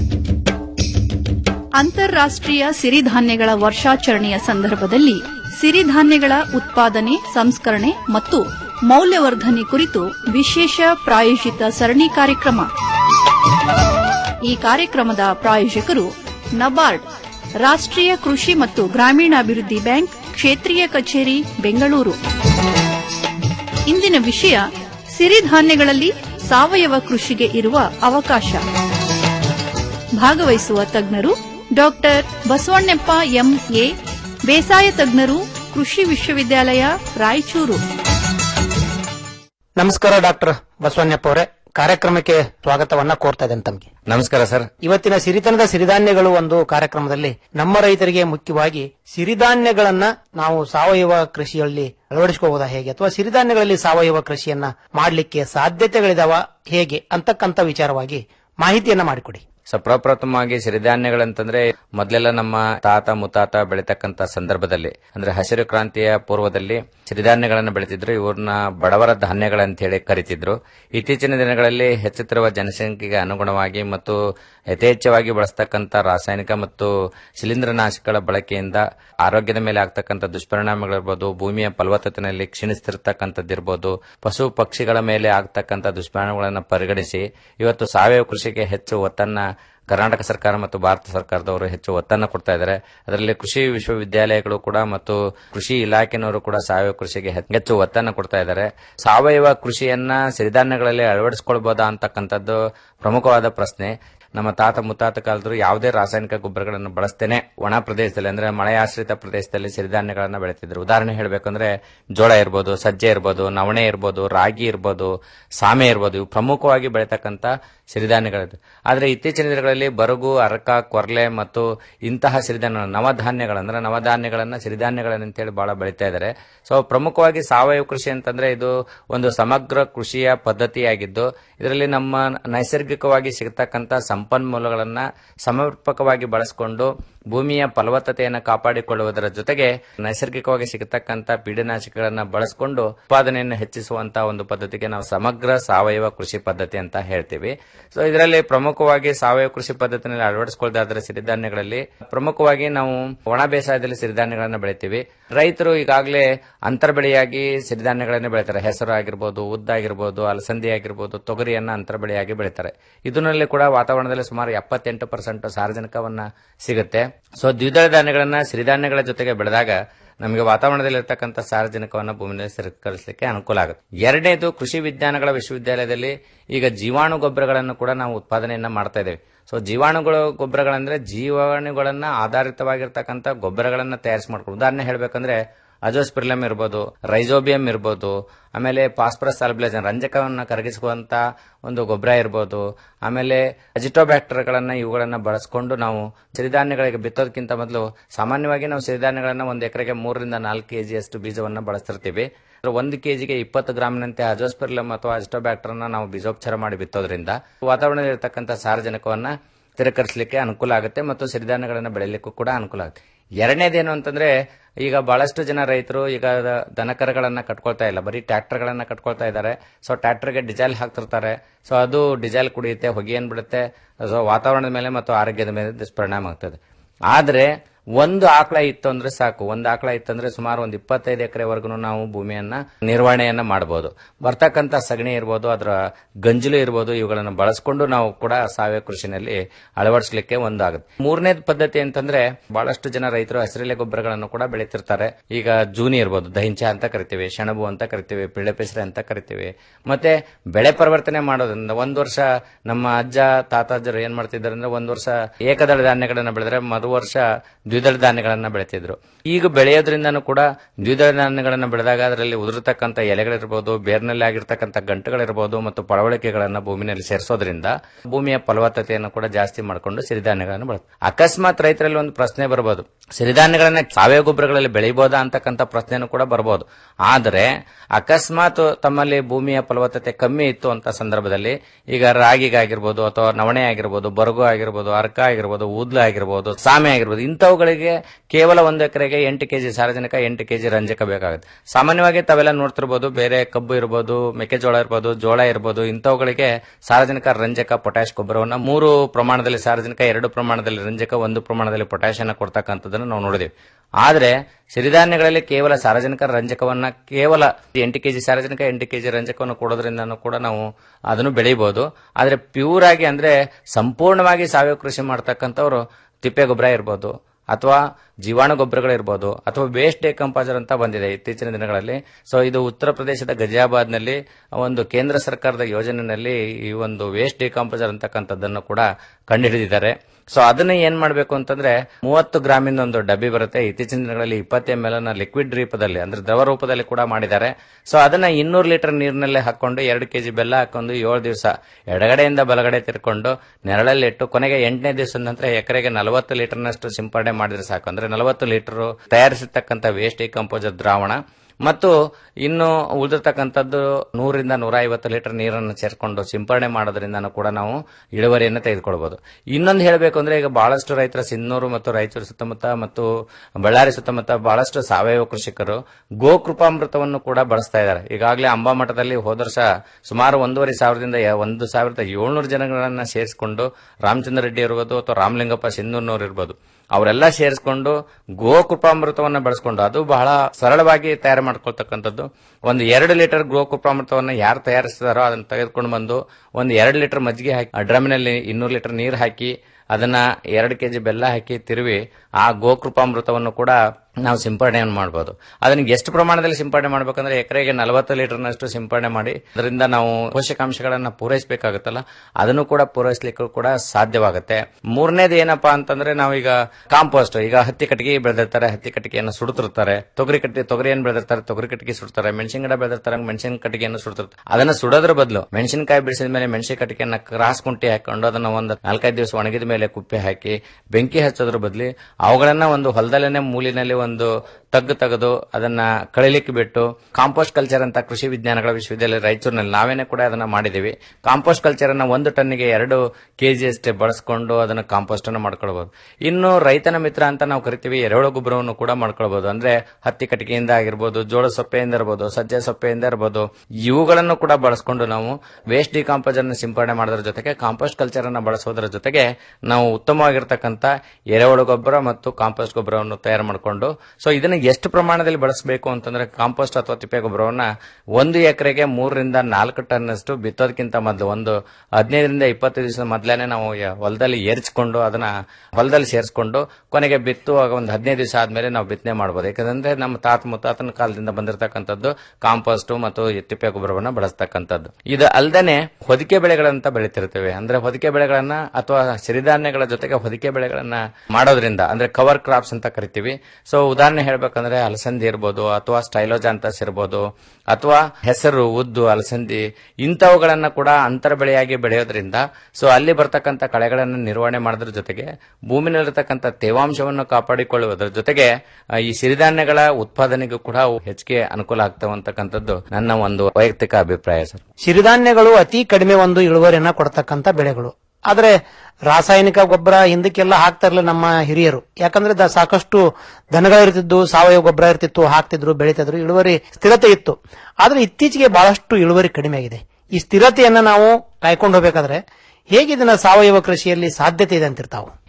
ಅಂತಾರಾಷ್ಟ್ರೀಯ ಸಿರಿಧಾನ್ಯಗಳ ವರ್ಷಾಚರಣೆಯ ಸಂದರ್ಭದಲ್ಲಿ ಸಿರಿಧಾನ್ಯಗಳ ಉತ್ಪಾದನೆ ಸಂಸ್ಕರಣೆ ಮತ್ತು ಮೌಲ್ಯವರ್ಧನೆ ಕುರಿತು ವಿಶೇಷ ಪ್ರಾಯೋಜಿತ ಸರಣಿ ಕಾರ್ಯಕ್ರಮ ಈ ಕಾರ್ಯಕ್ರಮದ ಪ್ರಾಯೋಜಕರು ನಬಾರ್ಡ್ ರಾಷ್ಟ್ರೀಯ ಕೃಷಿ ಮತ್ತು ಗ್ರಾಮೀಣಾಭಿವೃದ್ಧಿ ಬ್ಯಾಂಕ್ ಕ್ಷೇತ್ರೀಯ ಕಚೇರಿ ಬೆಂಗಳೂರು ಇಂದಿನ ವಿಷಯ ಸಿರಿಧಾನ್ಯಗಳಲ್ಲಿ ಸಾವಯವ ಕೃಷಿಗೆ ಇರುವ ಅವಕಾಶ ಭಾಗವಹಿಸುವ ತಜ್ಞರು ಡಾಕ್ಟರ್ ಬಸವಣ್ಣಪ್ಪ ಎಂಎ ಬೇಸಾಯ ತಜ್ಞರು ಕೃಷಿ ವಿಶ್ವವಿದ್ಯಾಲಯ ರಾಯಚೂರು ನಮಸ್ಕಾರ ಡಾಕ್ಟರ್ ಬಸವಣ್ಣಪ್ಪ ಅವರೇ ಕಾರ್ಯಕ್ರಮಕ್ಕೆ ಸ್ವಾಗತವನ್ನ ಕೋರ್ತಾ ಇದ್ದೇನೆ ತಮಗೆ ನಮಸ್ಕಾರ ಸರ್ ಇವತ್ತಿನ ಸಿರಿತನದ ಸಿರಿಧಾನ್ಯಗಳು ಒಂದು ಕಾರ್ಯಕ್ರಮದಲ್ಲಿ ನಮ್ಮ ರೈತರಿಗೆ ಮುಖ್ಯವಾಗಿ ಸಿರಿಧಾನ್ಯಗಳನ್ನ ನಾವು ಸಾವಯವ ಕೃಷಿಯಲ್ಲಿ ಅಳವಡಿಸಿಕೋಬಹುದಾ ಹೇಗೆ ಅಥವಾ ಸಿರಿಧಾನ್ಯಗಳಲ್ಲಿ ಸಾವಯವ ಕೃಷಿಯನ್ನ ಮಾಡಲಿಕ್ಕೆ ಸಾಧ್ಯತೆಗಳಿದಾವ ಹೇಗೆ ಅಂತಕ್ಕಂಥ ವಿಚಾರವಾಗಿ ಮಾಹಿತಿಯನ್ನ ಮಾಡಿಕೊಡಿ ಸೊ ಪ್ರಪ್ರಥಮವಾಗಿ ಸಿರಿಧಾನ್ಯಗಳಂತಂದ್ರೆ ಮೊದಲೆಲ್ಲ ನಮ್ಮ ತಾತ ಮುತ್ತಾತ ಬೆಳೀತಕ್ಕಂತ ಸಂದರ್ಭದಲ್ಲಿ ಅಂದ್ರೆ ಹಸಿರು ಕ್ರಾಂತಿಯ ಪೂರ್ವದಲ್ಲಿ ಸಿರಿಧಾನ್ಯಗಳನ್ನು ಬೆಳೀತಿದ್ರು ಇವ್ರನ್ನ ಬಡವರ ಧಾನ್ಯಗಳಂತ ಹೇಳಿ ಕರಿತಿದ್ರು ಇತ್ತೀಚಿನ ದಿನಗಳಲ್ಲಿ ಹೆಚ್ಚುತ್ತಿರುವ ಜನಸಂಖ್ಯೆಗೆ ಅನುಗುಣವಾಗಿ ಮತ್ತು ಯಥೇಚ್ಛವಾಗಿ ಬಳಸ್ತಕ್ಕಂಥ ರಾಸಾಯನಿಕ ಮತ್ತು ಶಿಲೀಂಧ್ರನಾಶಕಗಳ ಬಳಕೆಯಿಂದ ಆರೋಗ್ಯದ ಮೇಲೆ ಆಗ್ತಕ್ಕಂಥ ದುಷ್ಪರಿಣಾಮಗಳಿರ್ಬೋದು ಭೂಮಿಯ ಫಲವತ್ತತೆಯಲ್ಲಿ ಕ್ಷೀಣಿಸ್ತಿರ್ತಕ್ಕಂಥದ್ದಿರ್ಬೋದು ಪಶು ಪಕ್ಷಿಗಳ ಮೇಲೆ ಆಗ್ತಕ್ಕಂಥ ದುಷ್ಪರಿಣಾಮಗಳನ್ನು ಪರಿಗಣಿಸಿ ಇವತ್ತು ಸಾವಯವ ಕೃಷಿಗೆ ಹೆಚ್ಚು ಒತ್ತನ್ನ ಕರ್ನಾಟಕ ಸರ್ಕಾರ ಮತ್ತು ಭಾರತ ಸರ್ಕಾರದವರು ಹೆಚ್ಚು ಒತ್ತನ್ನು ಕೊಡ್ತಾ ಇದ್ದಾರೆ ಅದರಲ್ಲಿ ಕೃಷಿ ವಿಶ್ವವಿದ್ಯಾಲಯಗಳು ಕೂಡ ಮತ್ತು ಕೃಷಿ ಇಲಾಖೆನವರು ಕೂಡ ಸಾವಯವ ಕೃಷಿಗೆ ಹೆಚ್ಚು ಒತ್ತನ್ನು ಕೊಡ್ತಾ ಇದ್ದಾರೆ ಸಾವಯವ ಕೃಷಿಯನ್ನ ಸಿರಿಧಾನ್ಯಗಳಲ್ಲಿ ಅಳವಡಿಸಿಕೊಳ್ಬಹುದಾ ಅಂತಕ್ಕಂಥದ್ದು ಪ್ರಮುಖವಾದ ಪ್ರಶ್ನೆ ನಮ್ಮ ತಾತ ಮುತ್ತಾತ ಕಾಲದರು ಯಾವುದೇ ರಾಸಾಯನಿಕ ಗೊಬ್ಬರಗಳನ್ನು ಬಳಸ್ತೇನೆ ಒಣ ಪ್ರದೇಶದಲ್ಲಿ ಅಂದ್ರೆ ಮಳೆ ಆಶ್ರಿತ ಪ್ರದೇಶದಲ್ಲಿ ಸಿರಿಧಾನ್ಯಗಳನ್ನ ಬೆಳೀತಿದ್ರು ಉದಾಹರಣೆ ಹೇಳಬೇಕಂದ್ರೆ ಜೋಳ ಇರ್ಬೋದು ಸಜ್ಜೆ ಇರ್ಬೋದು ನವಣೆ ಇರ್ಬೋದು ರಾಗಿ ಇರ್ಬೋದು ಸಾಮೆ ಇರ್ಬೋದು ಇವು ಪ್ರಮುಖವಾಗಿ ಬೆಳೀತಕ್ಕಂಥ ಸಿರಿಧಾನ್ಯಗಳಿದೆ ಆದರೆ ಇತ್ತೀಚಿನ ದಿನಗಳಲ್ಲಿ ಬರಗು ಅರಕ ಕೊರ್ಲೆ ಮತ್ತು ಇಂತಹ ಸಿರಿಧಾನ್ಯ ನವಧಾನ್ಯಗಳು ಅಂದ್ರೆ ನವಧಾನ್ಯಗಳನ್ನ ಸಿರಿಧಾನ್ಯಗಳಂತೇಳಿ ಬಹಳ ಬೆಳೀತಾ ಇದ್ದಾರೆ ಸೊ ಪ್ರಮುಖವಾಗಿ ಸಾವಯವ ಕೃಷಿ ಅಂತಂದ್ರೆ ಇದು ಒಂದು ಸಮಗ್ರ ಕೃಷಿಯ ಪದ್ಧತಿಯಾಗಿದ್ದು ಇದರಲ್ಲಿ ನಮ್ಮ ನೈಸರ್ಗಿಕವಾಗಿ ಸಿಗತಕ್ಕಂಥ ಸಂಪನ್ಮೂಲಗಳನ್ನ ಸಮರ್ಪಕವಾಗಿ ಬಳಸಿಕೊಂಡು ಭೂಮಿಯ ಫಲವತ್ತತೆಯನ್ನು ಕಾಪಾಡಿಕೊಳ್ಳುವುದರ ಜೊತೆಗೆ ನೈಸರ್ಗಿಕವಾಗಿ ಸಿಗತಕ್ಕಂಥ ಪೀಡನಾಶಕಗಳನ್ನ ಬಳಸಿಕೊಂಡು ಉತ್ಪಾದನೆಯನ್ನು ಹೆಚ್ಚಿಸುವಂತಹ ಒಂದು ಪದ್ಧತಿಗೆ ನಾವು ಸಮಗ್ರ ಸಾವಯವ ಕೃಷಿ ಪದ್ಧತಿ ಅಂತ ಹೇಳ್ತೀವಿ ಸೊ ಇದರಲ್ಲಿ ಪ್ರಮುಖವಾಗಿ ಸಾವಯವ ಕೃಷಿ ಪದ್ಧತಿನಲ್ಲಿ ಅಳವಡಿಸಿಕೊಳ್ಳದಾದ್ರೆ ಸಿರಿಧಾನ್ಯಗಳಲ್ಲಿ ಪ್ರಮುಖವಾಗಿ ನಾವು ಒಣ ಬೇಸಾಯದಲ್ಲಿ ಸಿರಿಧಾನ್ಯಗಳನ್ನ ಬೆಳಿತೀವಿ ರೈತರು ಈಗಾಗಲೇ ಅಂತರ ಬೆಳೆಯಾಗಿ ಸಿರಿಧಾನ್ಯಗಳನ್ನೇ ಬೆಳಿತಾರೆ ಹೆಸರು ಆಗಿರ್ಬೋದು ಉದ್ದ ಆಗಿರ್ಬೋದು ಅಲಸಂದಿ ಆಗಿರ್ಬೋದು ತೊಗರಿಯನ್ನ ಅಂತರ ಬೆಳೆಯಾಗಿ ಬೆಳಿತಾರೆ ಇದರಲ್ಲಿ ಕೂಡ ವಾತಾವರಣದಲ್ಲಿ ಸುಮಾರು ಎಪ್ಪತ್ತೆಂಟು ಪರ್ಸೆಂಟ್ ಸಾರ್ವಜನಿಕವನ್ನ ಸಿಗುತ್ತೆ ಸೊ ದ್ವಿದಳ ಧಾನ್ಯಗಳನ್ನ ಸಿರಿಧಾನ್ಯಗಳ ಜೊತೆಗೆ ಬೆಳೆದಾಗ ನಮಗೆ ವಾತಾವರಣದಲ್ಲಿ ಇರತಕ್ಕಂಥ ಸಾರ್ವಜನಿಕವನ್ನ ಭೂಮಿಯಲ್ಲಿ ಸ್ವೀಕರಿಸಲಿಕ್ಕೆ ಅನುಕೂಲ ಆಗುತ್ತೆ ಎರಡನೇದು ಕೃಷಿ ವಿಜ್ಞಾನಗಳ ವಿಶ್ವವಿದ್ಯಾಲಯದಲ್ಲಿ ಈಗ ಜೀವಾಣು ಗೊಬ್ಬರಗಳನ್ನು ಕೂಡ ನಾವು ಉತ್ಪಾದನೆಯನ್ನ ಮಾಡ್ತಾ ಇದ್ದೇವೆ ಸೊ ಜೀವಾಣುಗಳು ಗೊಬ್ಬರಗಳಂದ್ರೆ ಜೀವಾಣುಗಳನ್ನ ಆಧಾರಿತವಾಗಿರ್ತಕ್ಕಂಥ ಗೊಬ್ಬರಗಳನ್ನ ತಯಾರಿಸಿ ಮಾಡ್ಕೊಂಡು ಉದಾಹರಣೆ ಹೇಳ್ಬೇಕಂದ್ರೆ ಅಜೋಸ್ಪಿರ್ಲಮ್ ಇರ್ಬೋದು ರೈಜೋಬಿಯಂ ಇರ್ಬೋದು ಆಮೇಲೆ ಫಾಸ್ಫರಸ್ ಸಾಲ್ಬ್ಲೇಜನ್ ರಂಜಕವನ್ನು ಕರಗಿಸುವಂತ ಒಂದು ಗೊಬ್ಬರ ಇರ್ಬೋದು ಆಮೇಲೆ ಅಜಿಟೋಬ್ಯಾಕ್ಟರ್ಗಳನ್ನ ಇವುಗಳನ್ನ ಬಳಸ್ಕೊಂಡು ನಾವು ಸಿರಿಧಾನ್ಯಗಳಿಗೆ ಬಿತ್ತೋದಕ್ಕಿಂತ ಮೊದಲು ಸಾಮಾನ್ಯವಾಗಿ ನಾವು ಸಿರಿಧಾನ್ಯಗಳನ್ನ ಒಂದು ಎಕರೆಗೆ ಮೂರರಿಂದ ನಾಲ್ಕು ಕೆಜಿ ಅಷ್ಟು ಬೀಜವನ್ನ ಬಳಸ್ತಿರ್ತೀವಿ ಒಂದು ಕೆಜಿಗೆ ಇಪ್ಪತ್ತು ಗ್ರಾಮ್ನಂತೆ ಅಜೋಸ್ಪಿರ್ಲಮ್ ಅಥವಾ ಅಜಿಟೋಬ್ಯಾಕ್ಟರ್ನ ನಾವು ಬೀಜೋಪಚಾರ ಮಾಡಿ ಬಿತ್ತೋದ್ರಿಂದ ವಾತಾವರಣದಲ್ಲಿ ಇರತಕ್ಕಂಥ ಸಾರಜನಕವನ್ನ ಸ್ಥಿರಕರಿಸಲಿಕ್ಕೆ ಅನುಕೂಲ ಆಗುತ್ತೆ ಮತ್ತು ಸಿರಿಧಾನ್ಯಗಳನ್ನು ಬೆಳೆಯಲಿಕ್ಕೂ ಕೂಡ ಅನುಕೂಲ ಆಗುತ್ತೆ ಎರಡನೇದೇನು ಅಂತಂದ್ರೆ ಈಗ ಬಹಳಷ್ಟು ಜನ ರೈತರು ಈಗ ದನಕರಗಳನ್ನ ಕಟ್ಕೊಳ್ತಾ ಇಲ್ಲ ಬರೀ ಟ್ರ್ಯಾಕ್ಟರ್ಗಳನ್ನ ಕಟ್ಕೊಳ್ತಾ ಇದ್ದಾರೆ ಸೊ ಟ್ರ್ಯಾಕ್ಟರ್ಗೆ ಡಿಸೈಲ್ ಹಾಕ್ತಿರ್ತಾರೆ ಸೊ ಅದು ಡಿಸೈಲ್ ಕುಡಿಯುತ್ತೆ ಹೊಗೆ ಏನ್ ಬಿಡುತ್ತೆ ಸೊ ವಾತಾವರಣದ ಮೇಲೆ ಮತ್ತು ಆರೋಗ್ಯದ ಮೇಲೆ ದುಷ್ಪರಿಣಾಮ ಆಗ್ತದೆ ಆದ್ರೆ ಒಂದು ಆಕಳ ಇತ್ತು ಅಂದ್ರೆ ಸಾಕು ಒಂದು ಆಕಳ ಇತ್ತಂದ್ರೆ ಸುಮಾರು ಒಂದು ಇಪ್ಪತ್ತೈದು ಎಕರೆವರೆಗೂ ನಾವು ಭೂಮಿಯನ್ನ ನಿರ್ವಹಣೆಯನ್ನ ಮಾಡಬಹುದು ಬರ್ತಕ್ಕಂತ ಸಗಣಿ ಇರ್ಬೋದು ಅದರ ಗಂಜಲು ಇರ್ಬೋದು ಇವುಗಳನ್ನು ಬಳಸ್ಕೊಂಡು ನಾವು ಕೂಡ ಸಾವಯವ ಕೃಷಿನಲ್ಲಿ ಅಳವಡಿಸಲಿಕ್ಕೆ ಒಂದು ಆಗುತ್ತೆ ಮೂರನೇದು ಪದ್ಧತಿ ಅಂತಂದ್ರೆ ಬಹಳಷ್ಟು ಜನ ರೈತರು ಹಸಿರೆಲೆ ಗೊಬ್ಬರಗಳನ್ನು ಕೂಡ ಬೆಳೀತಿರ್ತಾರೆ ಈಗ ಜೂನಿ ಇರ್ಬೋದು ದಹಿಂಚ ಅಂತ ಕರಿತೀವಿ ಸೆಣಬು ಅಂತ ಕರಿತೀವಿ ಪಿಳ್ಳೆ ಪೆಸರೆ ಅಂತ ಕರಿತೀವಿ ಮತ್ತೆ ಬೆಳೆ ಪರಿವರ್ತನೆ ಮಾಡೋದ್ರಿಂದ ಒಂದ್ ವರ್ಷ ನಮ್ಮ ಅಜ್ಜ ತಾತಾಜರು ಏನ್ ಮಾಡ್ತಿದ್ದಾರೆ ಅಂದ್ರೆ ಒಂದ್ ವರ್ಷ ಏಕದಳ ಧಾನ್ಯಗಳನ್ನ ಬೆಳೆದ್ರೆ ಮರು ವರ್ಷ ದ್ವಿದಳ ಧಾನ್ಯಗಳನ್ನ ಬೆಳಿತಿದ್ರು ಈಗ ಬೆಳೆಯೋದ್ರಿಂದನೂ ಕೂಡ ದ್ವಿದಳ ಧಾನ್ಯಗಳನ್ನ ಬೆಳೆದಾಗ ಅದರಲ್ಲಿ ಉದುರತಕ್ಕಂತ ಎಲೆಗಳಿರ್ಬೋದು ಬೇರ್ನಲ್ಲಿ ಆಗಿರ್ತಕ್ಕಂಥ ಗಂಟುಗಳಿರ್ಬೋದು ಮತ್ತು ಪಳವಳಿಕೆಗಳನ್ನ ಭೂಮಿನಲ್ಲಿ ಸೇರಿಸೋದ್ರಿಂದ ಭೂಮಿಯ ಫಲವತ್ತತೆಯನ್ನು ಕೂಡ ಜಾಸ್ತಿ ಮಾಡಿಕೊಂಡು ಸಿರಿಧಾನ್ಯಗಳನ್ನು ಬಳಸ್ತಾರೆ ಅಕಸ್ಮಾತ್ ರೈತರಲ್ಲಿ ಒಂದು ಪ್ರಶ್ನೆ ಬರಬಹುದು ಸಿರಿಧಾನ್ಯಗಳನ್ನ ಸಾವಯವ ಗೊಬ್ಬರಗಳಲ್ಲಿ ಬೆಳಿಬಹುದಾ ಅಂತಕ್ಕಂಥ ಪ್ರಶ್ನೆನೂ ಕೂಡ ಬರಬಹುದು ಆದರೆ ಅಕಸ್ಮಾತ್ ತಮ್ಮಲ್ಲಿ ಭೂಮಿಯ ಫಲವತ್ತತೆ ಕಮ್ಮಿ ಇತ್ತು ಅಂತ ಸಂದರ್ಭದಲ್ಲಿ ಈಗ ರಾಗಿಗಾಗಿರ್ಬೋದು ಅಥವಾ ನವಣೆ ಆಗಿರ್ಬೋದು ಬರಗು ಆಗಿರ್ಬೋದು ಅರ್ಕ ಆಗಿರ್ಬೋದು ಊದ್ಲ ಆಗಿರ್ಬೋದು ಸಾಮೆ ಆಗಿರ್ಬೋದು ಇಂಥವುಗಳಿಗೆ ಕೇವಲ ಒಂದು ಎಕರೆಗೆ ಎಂಟು ಕೆಜಿ ಸಾರಜನಕ ಎಂಟು ಕೆಜಿ ರಂಜಕ ಬೇಕಾಗುತ್ತೆ ಸಾಮಾನ್ಯವಾಗಿ ತಾವೆಲ್ಲ ನೋಡ್ತಿರ್ಬೋದು ಬೇರೆ ಕಬ್ಬು ಇರ್ಬೋದು ಮೆಕ್ಕೆಜೋಳ ಇರ್ಬೋದು ಜೋಳ ಇರ್ಬೋದು ಇಂಥವುಗಳಿಗೆ ಸಾರಜನಕ ರಂಜಕ ಪೊಟ್ಯಾಶ್ ಗೊಬ್ಬರವನ್ನ ಮೂರು ಪ್ರಮಾಣದಲ್ಲಿ ಸಾರಜನಕ ಎರಡು ಪ್ರಮಾಣದಲ್ಲಿ ರಂಜಕ ಒಂದು ಪ್ರಮಾಣದಲ್ಲಿ ಪೊಟ್ಯಾಶ್ ಅನ್ನ ಕೊಡ್ತಕ್ಕಂಥದ್ದನ್ನು ನಾವು ನೋಡಿದೀವಿ ಆದ್ರೆ ಸಿರಿಧಾನ್ಯಗಳಲ್ಲಿ ಕೇವಲ ಸಾರಜನಕ ರಂಜಕವನ್ನ ಕೇವಲ ಎಂಟು ಕೆಜಿ ಸಾರಜನಕ ಎಂಟು ಕೆಜಿ ರಂಜಕವನ್ನು ಕೊಡೋದ್ರಿಂದ ಕೂಡ ನಾವು ಅದನ್ನು ಬೆಳಿಬಹುದು ಆದ್ರೆ ಪ್ಯೂರ್ ಆಗಿ ಅಂದ್ರೆ ಸಂಪೂರ್ಣವಾಗಿ ಸಾವಯವ ಕೃಷಿ ಮಾಡ್ತಕ್ಕಂಥವ್ರು ತಿಪ್ಪೆ ಗೊಬ್ಬರ ಇರ್ಬೋದು ಅಥವಾ ಜೀವಾಣು ಗೊಬ್ಬರಗಳಿರ್ಬೋದು ಅಥವಾ ವೇಸ್ಟ್ ಡೆಕಂಪಾಸರ್ ಅಂತ ಬಂದಿದೆ ಇತ್ತೀಚಿನ ದಿನಗಳಲ್ಲಿ ಸೊ ಇದು ಉತ್ತರ ಪ್ರದೇಶದ ಗಜಿಯಾಬಾದ್ನಲ್ಲಿ ಒಂದು ಕೇಂದ್ರ ಸರ್ಕಾರದ ಯೋಜನೆಯಲ್ಲಿ ಈ ಒಂದು ವೇಸ್ಟ್ ಡಿಕಾಂಪೋಸರ್ ಅಂತಕ್ಕಂಥದ್ದನ್ನು ಕೂಡ ಕಂಡುಹಿಡಿದಿದ್ದಾರೆ ಸೊ ಅದನ್ನ ಏನ್ ಮಾಡಬೇಕು ಅಂತಂದ್ರೆ ಮೂವತ್ತು ಗ್ರಾಮಿಂದ ಒಂದು ಡಬ್ಬಿ ಬರುತ್ತೆ ಇತ್ತೀಚಿನ ದಿನಗಳಲ್ಲಿ ಇಪ್ಪತ್ತು ಎಂ ಎಲ್ ಲಿಕ್ವಿಡ್ ರೂಪದಲ್ಲಿ ಅಂದ್ರೆ ದ್ರವ ರೂಪದಲ್ಲಿ ಕೂಡ ಮಾಡಿದ್ದಾರೆ ಸೊ ಅದನ್ನ ಇನ್ನೂರು ಲೀಟರ್ ನೀರಿನಲ್ಲೇ ಹಾಕೊಂಡು ಎರಡು ಕೆಜಿ ಬೆಲ್ಲ ಹಾಕೊಂಡು ಏಳು ದಿವಸ ಎಡಗಡೆಯಿಂದ ಬಲಗಡೆ ತಿರ್ಕೊಂಡು ನೆರಳಲ್ಲಿಟ್ಟು ಕೊನೆಗೆ ಎಂಟನೇ ದಿವಸದ ನಂತರ ಎಕರೆಗೆ ನಲವತ್ತು ಲೀಟರ್ನಷ್ಟು ಸಿಂಪಡಣೆ ಮಾಡಿದ್ರೆ ಸಾಕು ಅಂದ್ರೆ ನಲವತ್ತು ಲೀಟರ್ ತಯಾರಿಸಿರ್ತಕ್ಕಂಥ ವೇಸ್ಟ್ ಡಿಕಂಪೋಸರ್ ದ್ರಾವಣ ಮತ್ತು ಇನ್ನು ಉಳಿದಿರ್ತಕ್ಕಂಥದ್ದು ನೂರಿಂದ ನೂರ ಐವತ್ತು ಲೀಟರ್ ನೀರನ್ನು ಸೇರಿಕೊಂಡು ಸಿಂಪಡಣೆ ಮಾಡೋದ್ರಿಂದನೂ ಕೂಡ ನಾವು ಇಳುವರಿಯನ್ನು ತೆಗೆದುಕೊಳ್ಬಹುದು ಇನ್ನೊಂದು ಹೇಳಬೇಕು ಅಂದ್ರೆ ಈಗ ಬಹಳಷ್ಟು ರೈತರ ಸಿನ್ನೂರು ಮತ್ತು ರಾಯಚೂರು ಸುತ್ತಮುತ್ತ ಮತ್ತು ಬಳ್ಳಾರಿ ಸುತ್ತಮುತ್ತ ಬಹಳಷ್ಟು ಸಾವಯವ ಕೃಷಿಕರು ಗೋಕೃಪಾಮೃತವನ್ನು ಕೂಡ ಬಳಸ್ತಾ ಇದ್ದಾರೆ ಈಗಾಗಲೇ ಅಂಬಾ ಮಠದಲ್ಲಿ ಹೋದ ವರ್ಷ ಸುಮಾರು ಒಂದೂವರೆ ಸಾವಿರದಿಂದ ಯ- ಒಂದು ಸಾವಿರದ ಏಳ್ನೂರು ಜನಗಳನ್ನ ಸೇರಿಸಿಕೊಂಡು ರಾಮಚಂದ್ರ ರೆಡ್ಡಿ ಇರ್ಬೋದು ಅಥವಾ ರಾಮಲಿಂಗಪ್ಪ ಸಿನ್ನೂರ್ನವ್ರು ಇರ್ಬೋದು ಅವರೆಲ್ಲ ಸೇರಿಸಿಕೊಂಡು ಗೋಕೃಪಾಮೃತವನ್ನ ಬಳಸ್ಕೊಂಡು ಅದು ಬಹಳ ಸರಳವಾಗಿ ತಯಾರು ಮಾಡ್ಕೊಳ್ತಕ್ಕಂಥದ್ದು ಒಂದು ಎರಡು ಲೀಟರ್ ಗೋಕೃಪಾಮೃತವನ್ನ ಯಾರು ತಯಾರಿಸ್ತಾರೋ ಅದನ್ನ ತೆಗೆದುಕೊಂಡು ಬಂದು ಒಂದು ಎರಡು ಲೀಟರ್ ಮಜ್ಜಿಗೆ ಹಾಕಿ ಆ ಡ್ರಮ್ನಲ್ಲಿ ಇನ್ನೂರು ಲೀಟರ್ ನೀರು ಹಾಕಿ ಅದನ್ನ ಎರಡು ಕೆಜಿ ಬೆಲ್ಲ ಹಾಕಿ ತಿರುವಿ ಆ ಗೋಕೃಪಾಮೃತವನ್ನು ಕೂಡ ನಾವು ಸಿಂಪಡಣೆಯನ್ನು ಮಾಡಬಹುದು ಅದನ್ನ ಎಷ್ಟು ಪ್ರಮಾಣದಲ್ಲಿ ಸಿಂಪಡಣೆ ಮಾಡಬೇಕಂದ್ರೆ ಎಕರೆಗೆ ನಲವತ್ತು ಲೀಟರ್ನಷ್ಟು ಸಿಂಪಡಣೆ ಮಾಡಿ ಅದರಿಂದ ನಾವು ಪೋಷಕಾಂಶಗಳನ್ನ ಪೂರೈಸಬೇಕಾಗುತ್ತಲ್ಲ ಅದನ್ನು ಕೂಡ ಪೂರೈಸಲಿಕ್ಕೂ ಕೂಡ ಸಾಧ್ಯವಾಗುತ್ತೆ ಮೂರನೇದು ಏನಪ್ಪಾ ಅಂತಂದ್ರೆ ನಾವೀಗ ಕಾಂಪೋಸ್ಟ್ ಈಗ ಹತ್ತಿ ಕಟ್ಟಿಗೆ ಬೆಳೆದಿರ್ತಾರೆ ಹತ್ತಿ ಕಟ್ಟಿಗೆಯನ್ನು ಸುಡುತ್ತಿರ್ತಾರೆ ತೊಗರಿ ಕಟ್ಟಿ ತೊಗರಿಯನ್ನು ಬೆಳೆದಿರ್ತಾರೆ ತೊಗರಿ ಕಟ್ಟಿಗೆ ಸುಡ್ತಾರೆ ಮೆಣಸಿನ ಗಿಡ ಬೆಳೆದಿರ್ತಾರೆ ಮೆಣಸಿನ ಕಟ್ಟಿಗೆಯನ್ನು ಸುಡ್ತಿರ್ತಾರೆ ಅದನ್ನ ಸುಡೋದ್ರ ಬದಲು ಮೆಣಸಿನಕಾಯಿ ಬಿಡಿಸಿದ ಮೇಲೆ ಮೆಣಸಿನ ಕಟ್ಟಿಗೆಯನ್ನ ಕ್ರಾಸ್ ಕುಂಟಿ ಹಾಕೊಂಡು ಅದನ್ನ ಒಂದು ನಾಲ್ಕೈದು ದಿವಸ ಒಣಗಿದ ಮೇಲೆ ಕುಪ್ಪೆ ಹಾಕಿ ಬೆಂಕಿ ಹಚ್ಚೋದ್ರ ಬದಲಿ ಅವುಗಳನ್ನ ಒಂದು ಹೊಲದಲ್ಲೇನೆ ಮೂಲಿನಲ್ಲಿ ಒಂದು ತಗ್ಗು ತೆಗೆದು ಅದನ್ನ ಕಳಿಲಿಕ್ಕೆ ಬಿಟ್ಟು ಕಾಂಪೋಸ್ಟ್ ಕಲ್ಚರ್ ಅಂತ ಕೃಷಿ ವಿಜ್ಞಾನಗಳ ವಿಶ್ವವಿದ್ಯಾಲಯ ರಾಯಚೂರಿನಲ್ಲಿ ನಾವೇನೆ ಕೂಡ ಅದನ್ನ ಮಾಡಿದೀವಿ ಕಾಂಪೋಸ್ಟ್ ಕಲ್ಚರ್ ಅನ್ನ ಒಂದು ಟನ್ನಿಗೆ ಎರಡು ಕೆಜಿ ಅಷ್ಟೇ ಬಳಸ್ಕೊಂಡು ಅದನ್ನ ಕಾಂಪೋಸ್ಟ್ ಅನ್ನು ಮಾಡ್ಕೊಳ್ಬಹುದು ಇನ್ನು ರೈತನ ಮಿತ್ರ ಅಂತ ನಾವು ಕರಿತೀವಿ ಎರೆಹುಳ ಗೊಬ್ಬರವನ್ನು ಕೂಡ ಮಾಡ್ಕೊಳ್ಬಹುದು ಅಂದ್ರೆ ಹತ್ತಿ ಕಟ್ಟಿಗೆಯಿಂದ ಆಗಿರ್ಬೋದು ಜೋಳ ಸೊಪ್ಪೆಯಿಂದ ಇರ್ಬೋದು ಸಜ್ಜೆ ಸೊಪ್ಪೆಯಿಂದ ಇರ್ಬೋದು ಇವುಗಳನ್ನು ಕೂಡ ಬಳಸ್ಕೊಂಡು ನಾವು ವೇಸ್ಟ್ ಡಿಕಾಂಪೋಸರ್ ಸಿಂಪಡಣೆ ಮಾಡೋದ್ರ ಜೊತೆಗೆ ಕಾಂಪೋಸ್ಟ್ ಕಲ್ಚರ್ ಅನ್ನ ಬಳಸೋದ್ರ ಜೊತೆಗೆ ನಾವು ಉತ್ತಮವಾಗಿರ್ತಕ್ಕಂಥ ಎರೆಹುಳು ಗೊಬ್ಬರ ಮತ್ತು ಕಾಂಪೋಸ್ಟ್ ಗೊಬ್ಬರವನ್ನು ತಯಾರು ಮಾಡಿಕೊಂಡು ಸೊ ಇದನ್ನ ಎಷ್ಟು ಪ್ರಮಾಣದಲ್ಲಿ ಬಳಸಬೇಕು ಅಂತಂದ್ರೆ ಕಾಂಪೋಸ್ಟ್ ಅಥವಾ ತಿಪ್ಪೆ ಗೊಬ್ಬರವನ್ನ ಒಂದು ಎಕರೆಗೆ ಮೂರರಿಂದ ನಾಲ್ಕು ಟನ್ ಅಷ್ಟು ಬಿತ್ತೋದಕ್ಕಿಂತ ಮೊದಲು ಒಂದು ಹದಿನೈದರಿಂದ ಇಪ್ಪತ್ತು ದಿವಸದ ಮೊದಲೇನೆ ನಾವು ಯ- ಹೊಲದಲ್ಲಿ ಏರಿಸಿಕೊಂಡು ಅದನ್ನ ಹೊಲದಲ್ಲಿ ಸೇರಿಸಿಕೊಂಡು ಕೊನೆಗೆ ಬಿತ್ತುವಾಗ ಒಂದು ಹದಿನೈದು ದಿವಸ ಆದ್ಮೇಲೆ ನಾವು ಬಿತ್ತನೆ ಮಾಡಬಹುದು ಯಾಕಂದ್ರೆ ನಮ್ಮ ತಾತ ಮುತ್ತಾತನ ಕಾಲದಿಂದ ಬಂದಿರತಕ್ಕಂಥದ್ದು ಕಾಂಪೋಸ್ಟ್ ಮತ್ತು ತಿಪ್ಪೆ ಗೊಬ್ಬರವನ್ನ ಬಳಸ್ತಕ್ಕಂಥದ್ದು ಇದು ಅಲ್ದೇನೆ ಹೊದಿಕೆ ಬೆಳೆಗಳಂತ ಬೆಳಿತಿರ್ತೇವೆ ಅಂದ್ರೆ ಹೊದಿಕೆ ಬೆಳೆಗಳನ್ನ ಅಥವಾ ಸಿರಿಧಾನ್ಯಗಳ ಜೊತೆಗೆ ಹೊದಿಕೆ ಬೆಳೆಗಳನ್ನ ಮಾಡೋದ್ರಿಂದ ಅಂದ್ರೆ ಕವರ್ ಕ್ರಾಪ್ಸ್ ಅಂತ ಕರಿತೀವಿ ಸೊ ಉದಾಹರಣೆ ಹೇಳ್ಬೇಕಂದ್ರೆ ಅಲಸಂದಿ ಇರ್ಬೋದು ಅಥವಾ ಸ್ಟೈಲೋಜಾಂತಸ್ ಇರ್ಬೋದು ಅಥವಾ ಹೆಸರು ಉದ್ದು ಅಲಸಂದಿ ಇಂಥವುಗಳನ್ನ ಕೂಡ ಅಂತರ ಬೆಳೆಯಾಗಿ ಬೆಳೆಯೋದ್ರಿಂದ ಸೊ ಅಲ್ಲಿ ಬರ್ತಕ್ಕಂಥ ಕಳೆಗಳನ್ನು ನಿರ್ವಹಣೆ ಮಾಡೋದ್ರ ಜೊತೆಗೆ ಭೂಮಿನಲ್ಲಿರ್ತಕ್ಕಂಥ ತೇವಾಂಶವನ್ನು ಕಾಪಾಡಿಕೊಳ್ಳುವುದರ ಜೊತೆಗೆ ಆ, ಈ ಸಿರಿಧಾನ್ಯಗಳ ಉತ್ಪಾದನೆಗೂ ಕೂಡ ಅವು ಹೆಚ್ಚಿಗೆ ಅನುಕೂಲ ಆಗ್ತವೆ ಅಂತಕ್ಕಂಥದ್ದು ನನ್ನ ಒಂದು ವೈಯಕ್ತಿಕ ಅಭಿಪ್ರಾಯ ಸರ್ ಸಿರಿಧಾನ್ಯಗಳು ಅತಿ ಕಡಿಮೆ ಒಂದು ಇಳುವರಿಯನ್ನ ಕೊಡ್ತಕ್ಕಂಥ ಬೆಳೆಗಳು ಆದ್ರೆ ರಾಸಾಯನಿಕ ಗೊಬ್ಬರ ಹಿಂದಕ್ಕೆಲ್ಲ ಹಾಕ್ತಾ ಇರಲಿಲ್ಲ ನಮ್ಮ ಹಿರಿಯರು ಯಾಕಂದ್ರೆ ದ- ಸಾಕಷ್ಟು ದನಗಳಿರ್ತಿದ್ದು ಸಾವಯವ ಗೊಬ್ಬರ ಇರ್ತಿತ್ತು ಹಾಕ್ತಿದ್ರು ಬೆಳೀತಿದ್ರು ಇಳುವರಿ ಸ್ಥಿರತೆ ಇತ್ತು ಆದ್ರೆ ಇತ್ತೀಚೆಗೆ ಬಹಳಷ್ಟು ಇಳುವರಿ ಕಡಿಮೆ ಆಗಿದೆ ಈ ಸ್ಥಿರತೆಯನ್ನ ನಾವು ಕಾಯ್ಕೊಂಡು ಹೋಗ್ಬೇಕಾದ್ರೆ ಹೇಗೆ ಇದನ್ನ ಸಾವಯವ ಕೃಷಿಯಲ್ಲಿ ಸಾಧ್ಯತೆ ಇದೆ ಅಂತಿರ್ತಾವು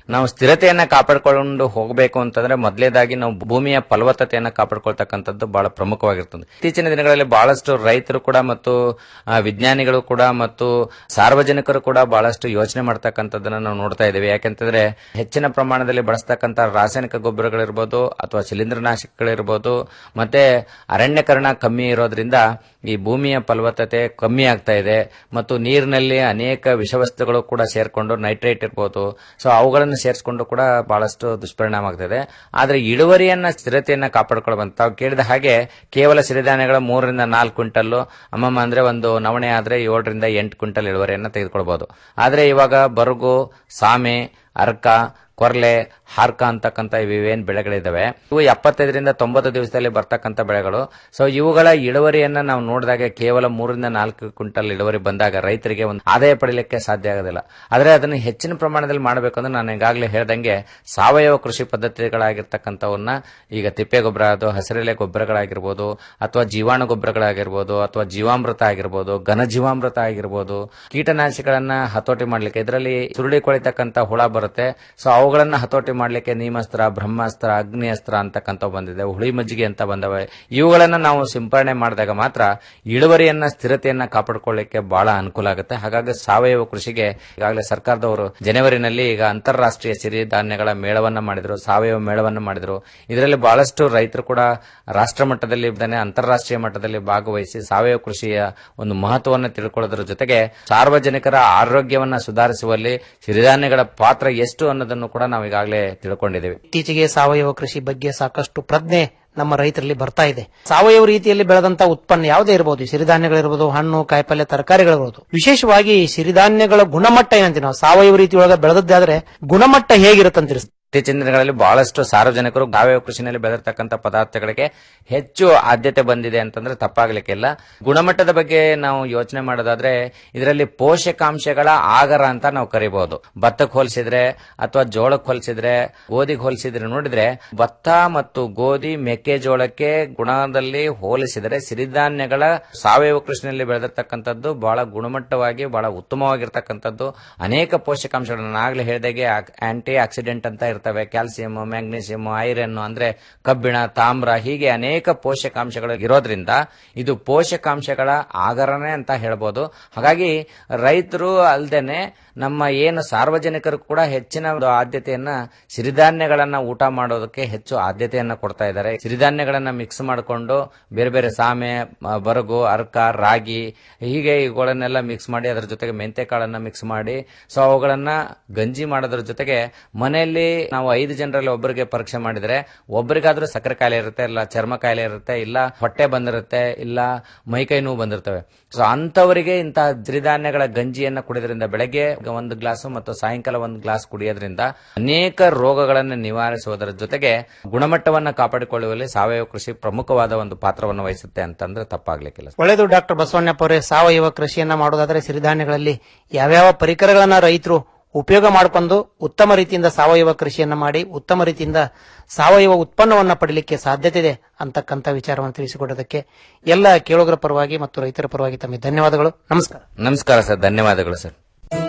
ನಾವು ಸ್ಥಿರತೆಯನ್ನ ಕಾಪಾಡಿಕೊಂಡು ಹೋಗಬೇಕು ಅಂತಂದ್ರೆ ಮೊದಲೇದಾಗಿ ನಾವು ಭೂಮಿಯ ಫಲವತ್ತತೆಯನ್ನ ಕಾಪಾಡ್ಕೊಳ್ತಕ್ಕಂಥದ್ದು ಬಹಳ ಪ್ರಮುಖವಾಗಿರ್ತದೆ ಇತ್ತೀಚಿನ ದಿನಗಳಲ್ಲಿ ಬಹಳಷ್ಟು ರೈತರು ಕೂಡ ಮತ್ತು ಆ, ವಿಜ್ಞಾನಿಗಳು ಕೂಡ ಮತ್ತು ಸಾರ್ವಜನಿಕರು ಕೂಡ ಬಹಳಷ್ಟು ಯೋಚನೆ ಮಾಡ್ತಕ್ಕಂಥದ್ದನ್ನ ನಾವು ನೋಡ್ತಾ ಇದ್ದೇವೆ ಯಾಕೆಂತಂದ್ರೆ ಹೆಚ್ಚಿನ ಪ್ರಮಾಣದಲ್ಲಿ ಬಳಸ್ತಕ್ಕಂಥ ರಾಸಾಯನಿಕ ಗೊಬ್ಬರಗಳಿರ್ಬೋದು ಅಥವಾ ಶಿಲೀಂಧ್ರನಾಶಕಗಳಿರ್ಬೋದು ಮತ್ತೆ ಅರಣ್ಯಕರಣ ಕಮ್ಮಿ ಇರೋದ್ರಿಂದ ಈ ಭೂಮಿಯ ಫಲವತ್ತತೆ ಕಮ್ಮಿ ಆಗ್ತಾ ಇದೆ ಮತ್ತು ನೀರಿನಲ್ಲಿ ಅನೇಕ ವಿಷವಸ್ತುಗಳು ಕೂಡ ಸೇರ್ಕೊಂಡು ನೈಟ್ರೇಟ್ ಇರ್ಬೋದು ಸೊ ಅವುಗಳನ್ನು ಸೇರಿಸಿಕೊಂಡು ಕೂಡ ಬಹಳಷ್ಟು ದುಷ್ಪರಿಣಾಮ ಆಗ್ತದೆ ಆದ್ರೆ ಇಳುವರಿಯನ್ನ ಸ್ಥಿರತೆಯನ್ನ ಕಾಪಾಡ್ಕೊಳ್ಬಂತ ತಾವು ಕೇಳಿದ ಹಾಗೆ ಕೇವಲ ಸಿರಿಧಾನ್ಯಗಳ ಮೂರರಿಂದ ನಾಲ್ಕು ಕ್ವಿಂಟಲ್ ಅಮ್ಮಮ್ಮ ಅಂದ್ರೆ ಒಂದು ನವಣೆ ಆದ್ರೆ ಏಳರಿಂದ ಎಂಟು ಕ್ವಿಂಟಲ್ ಇಳುವರಿಯನ್ನ ತೆಗೆದುಕೊಳ್ಬಹುದು ಆದ್ರೆ ಇವಾಗ ಬರುಗು ಸಾಮೆ ಅರ್ಕ ಕೊರ್ಲೆ ಹಾರ್ಕ ಅಂತಕ್ಕಂಥ ಇವೇನ್ ಬೆಳೆಗಳಿದಾವೆ ಇವು ಎಪ್ಪತ್ತೈದರಿಂದ ತೊಂಬತ್ತು ದಿವಸದಲ್ಲಿ ಬರ್ತಕ್ಕಂಥ ಬೆಳೆಗಳು ಸೊ ಇವುಗಳ ಇಳುವರಿಯನ್ನ ನಾವು ನೋಡಿದಾಗ ಕೇವಲ ಮೂರರಿಂದ ನಾಲ್ಕು ಕ್ವಿಂಟಲ್ ಇಳುವರಿ ಬಂದಾಗ ರೈತರಿಗೆ ಒಂದು ಆದಾಯ ಪಡೆಯಲಿಕ್ಕೆ ಸಾಧ್ಯ ಆಗೋದಿಲ್ಲ ಆದ್ರೆ ಅದನ್ನು ಹೆಚ್ಚಿನ ಪ್ರಮಾಣದಲ್ಲಿ ಮಾಡಬೇಕಂದ್ರೆ ನಾನು ಈಗಾಗಲೇ ಹೇಳ್ದಂಗೆ ಸಾವಯವ ಕೃಷಿ ಪದ್ಧತಿಗಳಾಗಿರ್ತಕ್ಕಂಥವನ್ನ ಈಗ ತಿಪ್ಪೆ ಗೊಬ್ಬರ ಅದು ಹಸಿರೆಲೆ ಗೊಬ್ಬರಗಳಾಗಿರ್ಬೋದು ಅಥವಾ ಜೀವಾಣು ಗೊಬ್ಬರಗಳಾಗಿರ್ಬೋದು ಅಥವಾ ಜೀವಾಮೃತ ಆಗಿರ್ಬೋದು ಘನ ಜೀವಾಮೃತ ಆಗಿರ್ಬೋದು ಕೀಟನಾಶಕಗಳನ್ನ ಹತೋಟಿ ಮಾಡ್ಲಿಕ್ಕೆ ಇದರಲ್ಲಿ ಸುರುಳಿ ಕೊಳಿತಕ್ಕಂಥ ಹುಳ ಬರುತ್ತೆ ಸೊ ಅವುಗಳನ್ನ ಹತೋಟಿ ಮಾಡ್ಲಿಕ್ಕೆ ನೀಮಾಸ್ತ್ರ ಬ್ರಹ್ಮಾಸ್ತ್ರ ಅಗ್ನಿ ಅಸ್ತ್ರ ಅಂತಕ್ಕಂಥ ಬಂದಿದೆ ಹುಳಿ ಮಜ್ಜಿಗೆ ಅಂತ ಬಂದವೆ ಇವುಗಳನ್ನ ನಾವು ಸಿಂಪರಣೆ ಮಾಡಿದಾಗ ಮಾತ್ರ ಇಳುವರಿಯನ್ನ ಸ್ಥಿರತೆಯನ್ನ ಕಾಪಾಡಿಕೊಳ್ಳಿಕ್ಕೆ ಬಹಳ ಅನುಕೂಲ ಆಗುತ್ತೆ ಹಾಗಾಗಿ ಸಾವಯವ ಕೃಷಿಗೆ ಈಗಾಗಲೇ ಸರ್ಕಾರದವರು ಜನವರಿನಲ್ಲಿ ಈಗ ಅಂತಾರಾಷ್ಟ್ರೀಯ ಸಿರಿಧಾನ್ಯಗಳ ಮೇಳವನ್ನ ಮಾಡಿದ್ರು ಸಾವಯವ ಮೇಳವನ್ನ ಮಾಡಿದ್ರು ಇದರಲ್ಲಿ ಬಹಳಷ್ಟು ರೈತರು ಕೂಡ ರಾಷ್ಟ್ರ ಮಟ್ಟದಲ್ಲಿ ಇದ್ದಾನೆ ಅಂತಾರಾಷ್ಟ್ರೀಯ ಮಟ್ಟದಲ್ಲಿ ಭಾಗವಹಿಸಿ ಸಾವಯವ ಕೃಷಿಯ ಒಂದು ಮಹತ್ವವನ್ನು ತಿಳ್ಕೊಳ್ಳೋದ್ರ ಜೊತೆಗೆ ಸಾರ್ವಜನಿಕರ ಆರೋಗ್ಯವನ್ನ ಸುಧಾರಿಸುವಲ್ಲಿ ಸಿರಿಧಾನ್ಯಗಳ ಪಾತ್ರ ಎಷ್ಟು ಅನ್ನೋದನ್ನು ಕೂಡ ನಾವು ಈಗಾಗಲೇ ತಿಳ್ಕೊಂಡಿದ್ದೇವೆ ಇತ್ತೀಚೆಗೆ ಸಾವಯವ ಕೃಷಿ ಬಗ್ಗೆ ಸಾಕಷ್ಟು ಪ್ರಜ್ಞೆ ನಮ್ಮ ರೈತರಲ್ಲಿ ಬರ್ತಾ ಇದೆ ಸಾವಯವ ರೀತಿಯಲ್ಲಿ ಬೆಳೆದಂತ ಉತ್ಪನ್ನ ಯಾವುದೇ ಇರಬಹುದು ಈ ಸಿರಿಧಾನ್ಯಗಳಿರ್ಬೋದು ಹಣ್ಣು ಕಾಯಿಪಲ್ಯ ತರಕಾರಿಗಳಿರ್ಬೋದು ವಿಶೇಷವಾಗಿ ಈ ಸಿರಿಧಾನ್ಯಗಳ ಗುಣಮಟ್ಟ ಏನಂತೀವಿ ನಾವು ಸಾವಯವ ರೀತಿಯೊಳಗೆ ಬೆಳೆದದ್ದಾದ್ರೆ ಗುಣಮಟ್ಟ ಹೇಗಿರುತ್ತಂತೀರಿ ಇತ್ತೀಚಿನ ದಿನಗಳಲ್ಲಿ ಬಹಳಷ್ಟು ಸಾರ್ವಜನಿಕರು ಸಾವಯವ ಕೃಷಿನಲ್ಲಿ ಬೆಳೆದಿರ್ತಕ್ಕಂಥ ಪದಾರ್ಥಗಳಿಗೆ ಹೆಚ್ಚು ಆದ್ಯತೆ ಬಂದಿದೆ ಅಂತಂದ್ರೆ ತಪ್ಪಾಗ್ಲಿಕ್ಕಿಲ್ಲ ಗುಣಮಟ್ಟದ ಬಗ್ಗೆ ನಾವು ಯೋಚನೆ ಮಾಡೋದಾದ್ರೆ ಇದರಲ್ಲಿ ಪೋಷಕಾಂಶಗಳ ಆಗರ ಅಂತ ನಾವು ಕರಿಬಹುದು ಭತ್ತಕ್ಕೆ ಹೋಲಿಸಿದ್ರೆ ಅಥವಾ ಜೋಳಕ್ಕೆ ಹೋಲಿಸಿದ್ರೆ ಗೋಧಿಗೆ ಹೋಲಿಸಿದ್ರೆ ನೋಡಿದ್ರೆ ಭತ್ತ ಮತ್ತು ಗೋಧಿ ಮೆಕ್ಕೆಜೋಳಕ್ಕೆ ಗುಣದಲ್ಲಿ ಹೋಲಿಸಿದರೆ ಸಿರಿಧಾನ್ಯಗಳ ಸಾವಯವ ಕೃಷಿನಲ್ಲಿ ಬೆಳೆದಿರ್ತಕ್ಕಂಥದ್ದು ಬಹಳ ಗುಣಮಟ್ಟವಾಗಿ ಬಹಳ ಉತ್ತಮವಾಗಿರ್ತಕ್ಕಂಥದ್ದು ಅನೇಕ ಪೋಷಕಾಂಶಗಳನ್ನ ನಾನು ಆಗ್ಲೇ ಹೇಳಿದಾಗೆ ಆಂಟಿ ಆಕ್ಸಿಡೆಂಟ್ ಅಂತ ಇರ್ತವೆ ಕ್ಯಾಲ್ಸಿಯಂ ಮ್ಯಾಗ್ನೀಸಿಯಂ ಐರನ್ ಅಂದ್ರೆ ಕಬ್ಬಿಣ ತಾಮ್ರ ಹೀಗೆ ಅನೇಕ ಪೋಷಕಾಂಶಗಳು ಇರೋದ್ರಿಂದ ಇದು ಪೋಷಕಾಂಶಗಳ ಆಗರನೇ ಅಂತ ಹೇಳ್ಬೋದು ಹಾಗಾಗಿ ರೈತರು ಅಲ್ದೇನೆ ನಮ್ಮ ಏನು ಸಾರ್ವಜನಿಕರು ಕೂಡ ಹೆಚ್ಚಿನ ಒಂದು ಆದ್ಯತೆಯನ್ನ ಸಿರಿಧಾನ್ಯಗಳನ್ನ ಊಟ ಮಾಡೋದಕ್ಕೆ ಹೆಚ್ಚು ಆದ್ಯತೆಯನ್ನ ಕೊಡ್ತಾ ಇದ್ದಾರೆ ಸಿರಿಧಾನ್ಯಗಳನ್ನ ಮಿಕ್ಸ್ ಮಾಡಿಕೊಂಡು ಬೇರೆ ಬೇರೆ ಸಾಮೆ ಮ- ಬರಗು ಅರ್ಕ ರಾಗಿ ಹೀಗೆ ಇವುಗಳನ್ನೆಲ್ಲ ಮಿಕ್ಸ್ ಮಾಡಿ ಅದರ ಜೊತೆಗೆ ಮೆಂತೆ ಕಾಳನ್ನ ಮಿಕ್ಸ್ ಮಾಡಿ ಸೊ ಅವುಗಳನ್ನ ಗಂಜಿ ಮಾಡೋದ್ರ ಜೊತೆಗೆ ಮನೆಯಲ್ಲಿ ನಾವು ಐದು ಜನರಲ್ಲಿ ಒಬ್ಬರಿಗೆ ಪರೀಕ್ಷೆ ಮಾಡಿದ್ರೆ ಒಬ್ಬರಿಗಾದ್ರೂ ಸಕ್ಕರೆ ಕಾಯಿಲೆ ಇರುತ್ತೆ ಇಲ್ಲ ಚರ್ಮ ಕಾಯಿಲೆ ಇರುತ್ತೆ ಇಲ್ಲ ಹೊಟ್ಟೆ ಬಂದಿರುತ್ತೆ ಇಲ್ಲ ಮೈಕೈ ನೋವು ಬಂದಿರ್ತವೆ ಸೊ ಅಂತವರಿಗೆ ಇಂತಹ ಸಿರಿಧಾನ್ಯಗಳ ಗಂಜಿಯನ್ನ ಕುಡಿಯೋದ್ರಿಂದ ಬೆಳಗ್ಗೆ ಒಂದು ಗ್ಲಾಸ್ ಮತ್ತು ಸಾಯಂಕಾಲ ಒಂದು ಗ್ಲಾಸ್ ಕುಡಿಯೋದ್ರಿಂದ ಅನೇಕ ರೋಗಗಳನ್ನು ನಿವಾರಿಸುವುದರ ಜೊತೆಗೆ ಗುಣಮಟ್ಟವನ್ನ ಕಾಪಾಡಿಕೊಳ್ಳುವಲ್ಲಿ ಸಾವಯವ ಕೃಷಿ ಪ್ರಮುಖವಾದ ಒಂದು ಪಾತ್ರವನ್ನು ವಹಿಸುತ್ತೆ ಅಂತಂದ್ರೆ ತಪ್ಪಾಗ್ಲಿಕ್ಕಿಲ್ಲ ಒಳ್ಳೆಯದು ಡಾಕ್ಟರ್ ಬಸವಣ್ಣಪ್ಪ ಅವರೇ ಸಾವಯವ ಕೃಷಿಯನ್ನ ಮಾಡೋದಾದ್ರೆ ಸಿರಿಧಾನ್ಯಗಳಲ್ಲಿ ಯಾವ್ಯಾವ ಪರಿಕರಗಳನ್ನ ರೈತರು ಉಪಯೋಗ ಮಾಡಿಕೊಂಡು ಉತ್ತಮ ರೀತಿಯಿಂದ ಸಾವಯವ ಕೃಷಿಯನ್ನ ಮಾಡಿ ಉತ್ತಮ ರೀತಿಯಿಂದ ಸಾವಯವ ಉತ್ಪನ್ನವನ್ನ ಪಡಲಿಕ್ಕೆ ಸಾಧ್ಯತೆ ಇದೆ ಅಂತಕ್ಕಂಥ ವಿಚಾರವನ್ನು ತಿಳಿಸಿಕೊಡೋದಕ್ಕೆ ಎಲ್ಲ ಕೇಳುಗರ ಪರವಾಗಿ ಮತ್ತು ರೈತರ ಪರವಾಗಿ ತಮಗೆ ಧನ್ಯವಾದಗಳು ನಮಸ್ಕಾರ ನಮಸ್ಕಾರ ಸರ್ ಧನ್ಯವಾದಗಳು ಸರ್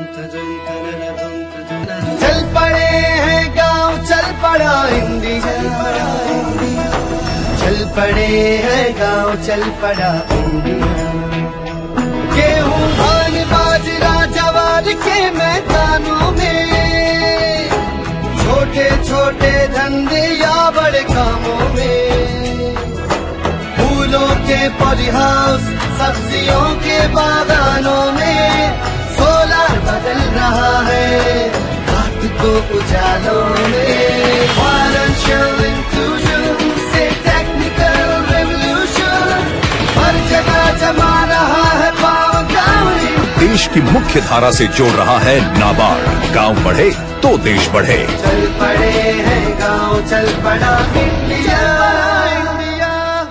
चल पड़े हैं गांव चल पड़ा इंडिया चल पड़े हैं गांव चल पड़ा इंडिया गेहूं धान बाजरा जवार के मैदानों में छोटे छोटे धंधे या बड़े कामों में फूलों के पॉलीहाउस सब्जियों के बागानों में सोलर बदल रहा है रात को उजालों में फाइनेंशियल इंक्लूजन से टेक्निकल रेवोल्यूशन हर जगह जमा रहा है पावर गांव देश की मुख्य धारा से जोड़ रहा है नाबार्ड गांव बढ़े तो देश बढ़े चल पड़े हैं गांव चल पड़ा इंडिया इंडिया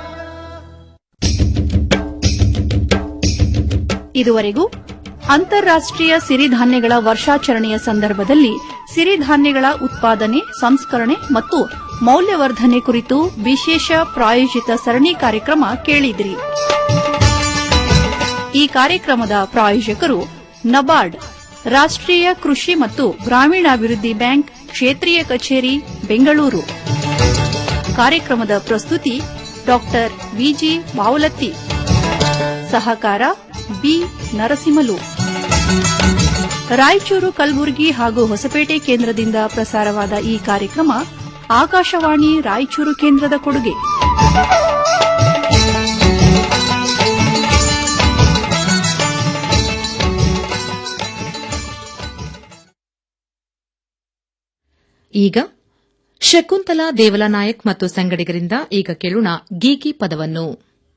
ಇದುವರೆಗೂ ಅಂತಾರಾಷ್ಟ್ರೀಯ ಸಿರಿಧಾನ್ಯಗಳ ವರ್ಷಾಚರಣೆಯ ಸಂದರ್ಭದಲ್ಲಿ ಸಿರಿಧಾನ್ಯಗಳ ಉತ್ಪಾದನೆ ಸಂಸ್ಕರಣೆ ಮತ್ತು ಮೌಲ್ಯವರ್ಧನೆ ಕುರಿತು ವಿಶೇಷ ಪ್ರಾಯೋಜಿತ ಸರಣಿ ಕಾರ್ಯಕ್ರಮ ಕೇಳಿದ್ರಿ ಈ ಕಾರ್ಯಕ್ರಮದ ಪ್ರಾಯೋಜಕರು ನಬಾರ್ಡ್ ರಾಷ್ಟ್ರೀಯ ಕೃಷಿ ಮತ್ತು ಗ್ರಾಮೀಣಾಭಿವೃದ್ಧಿ ಬ್ಯಾಂಕ್ ಕ್ಷೇತ್ರೀಯ ಕಚೇರಿ ಬೆಂಗಳೂರು ಕಾರ್ಯಕ್ರಮದ ಪ್ರಸ್ತುತಿ ಡಾಕ್ಟರ್ ವಿಜಿ ಬಾವಲತ್ತಿ ಸಹಕಾರ ಬಿ ನರಸಿಂಹಲು ರಾಯಚೂರು ಕಲಬುರಗಿ ಹಾಗೂ ಹೊಸಪೇಟೆ ಕೇಂದ್ರದಿಂದ ಪ್ರಸಾರವಾದ ಈ ಕಾರ್ಯಕ್ರಮ ಆಕಾಶವಾಣಿ ರಾಯಚೂರು ಕೇಂದ್ರದ ಕೊಡುಗೆ ಈಗ ಶಕುಂತಲಾ ದೇವಲನಾಯಕ್ ಮತ್ತು ಸಂಗಡಿಗರಿಂದ ಈಗ ಕೇಳೋಣ ಗೀಗಿ ಪದವನ್ನು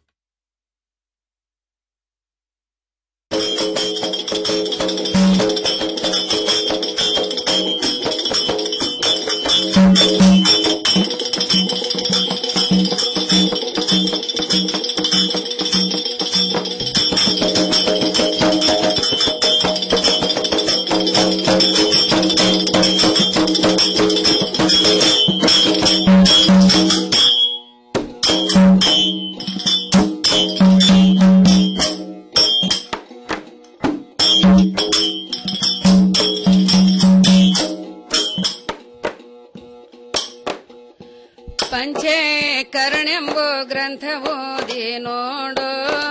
ಪಂಚೇಕರಣೆಂಬ ಗ್ರಂಥ ಓದಿ ನೋಡು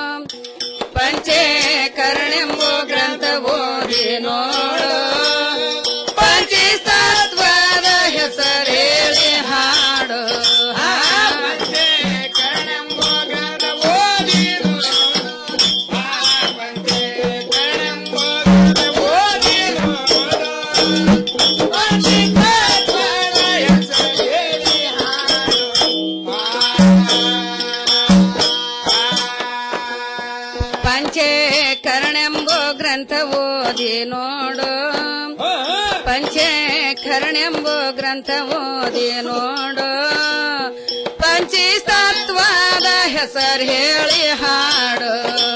ಪಂಚೇಕರಣೆಂಬ ಗ್ರಂಥ ಓದಿ ನೋಡು ಪಂಚತತ್ವದ ಹೆಸರೇಳಿ ಹಾಡು ಪಂಚೇಕರಣೆಂಬ ಗ್ರಂಥ ಓದಿ ನೋಡು ಪಂಚೇಕರಣೆಂಬ ಗ್ರಂಥ ಓದಿ ನೋಡು ಪಂಚತತ್ವದ ಹೆಸರು ಹೇಳಿ ಹಾಡು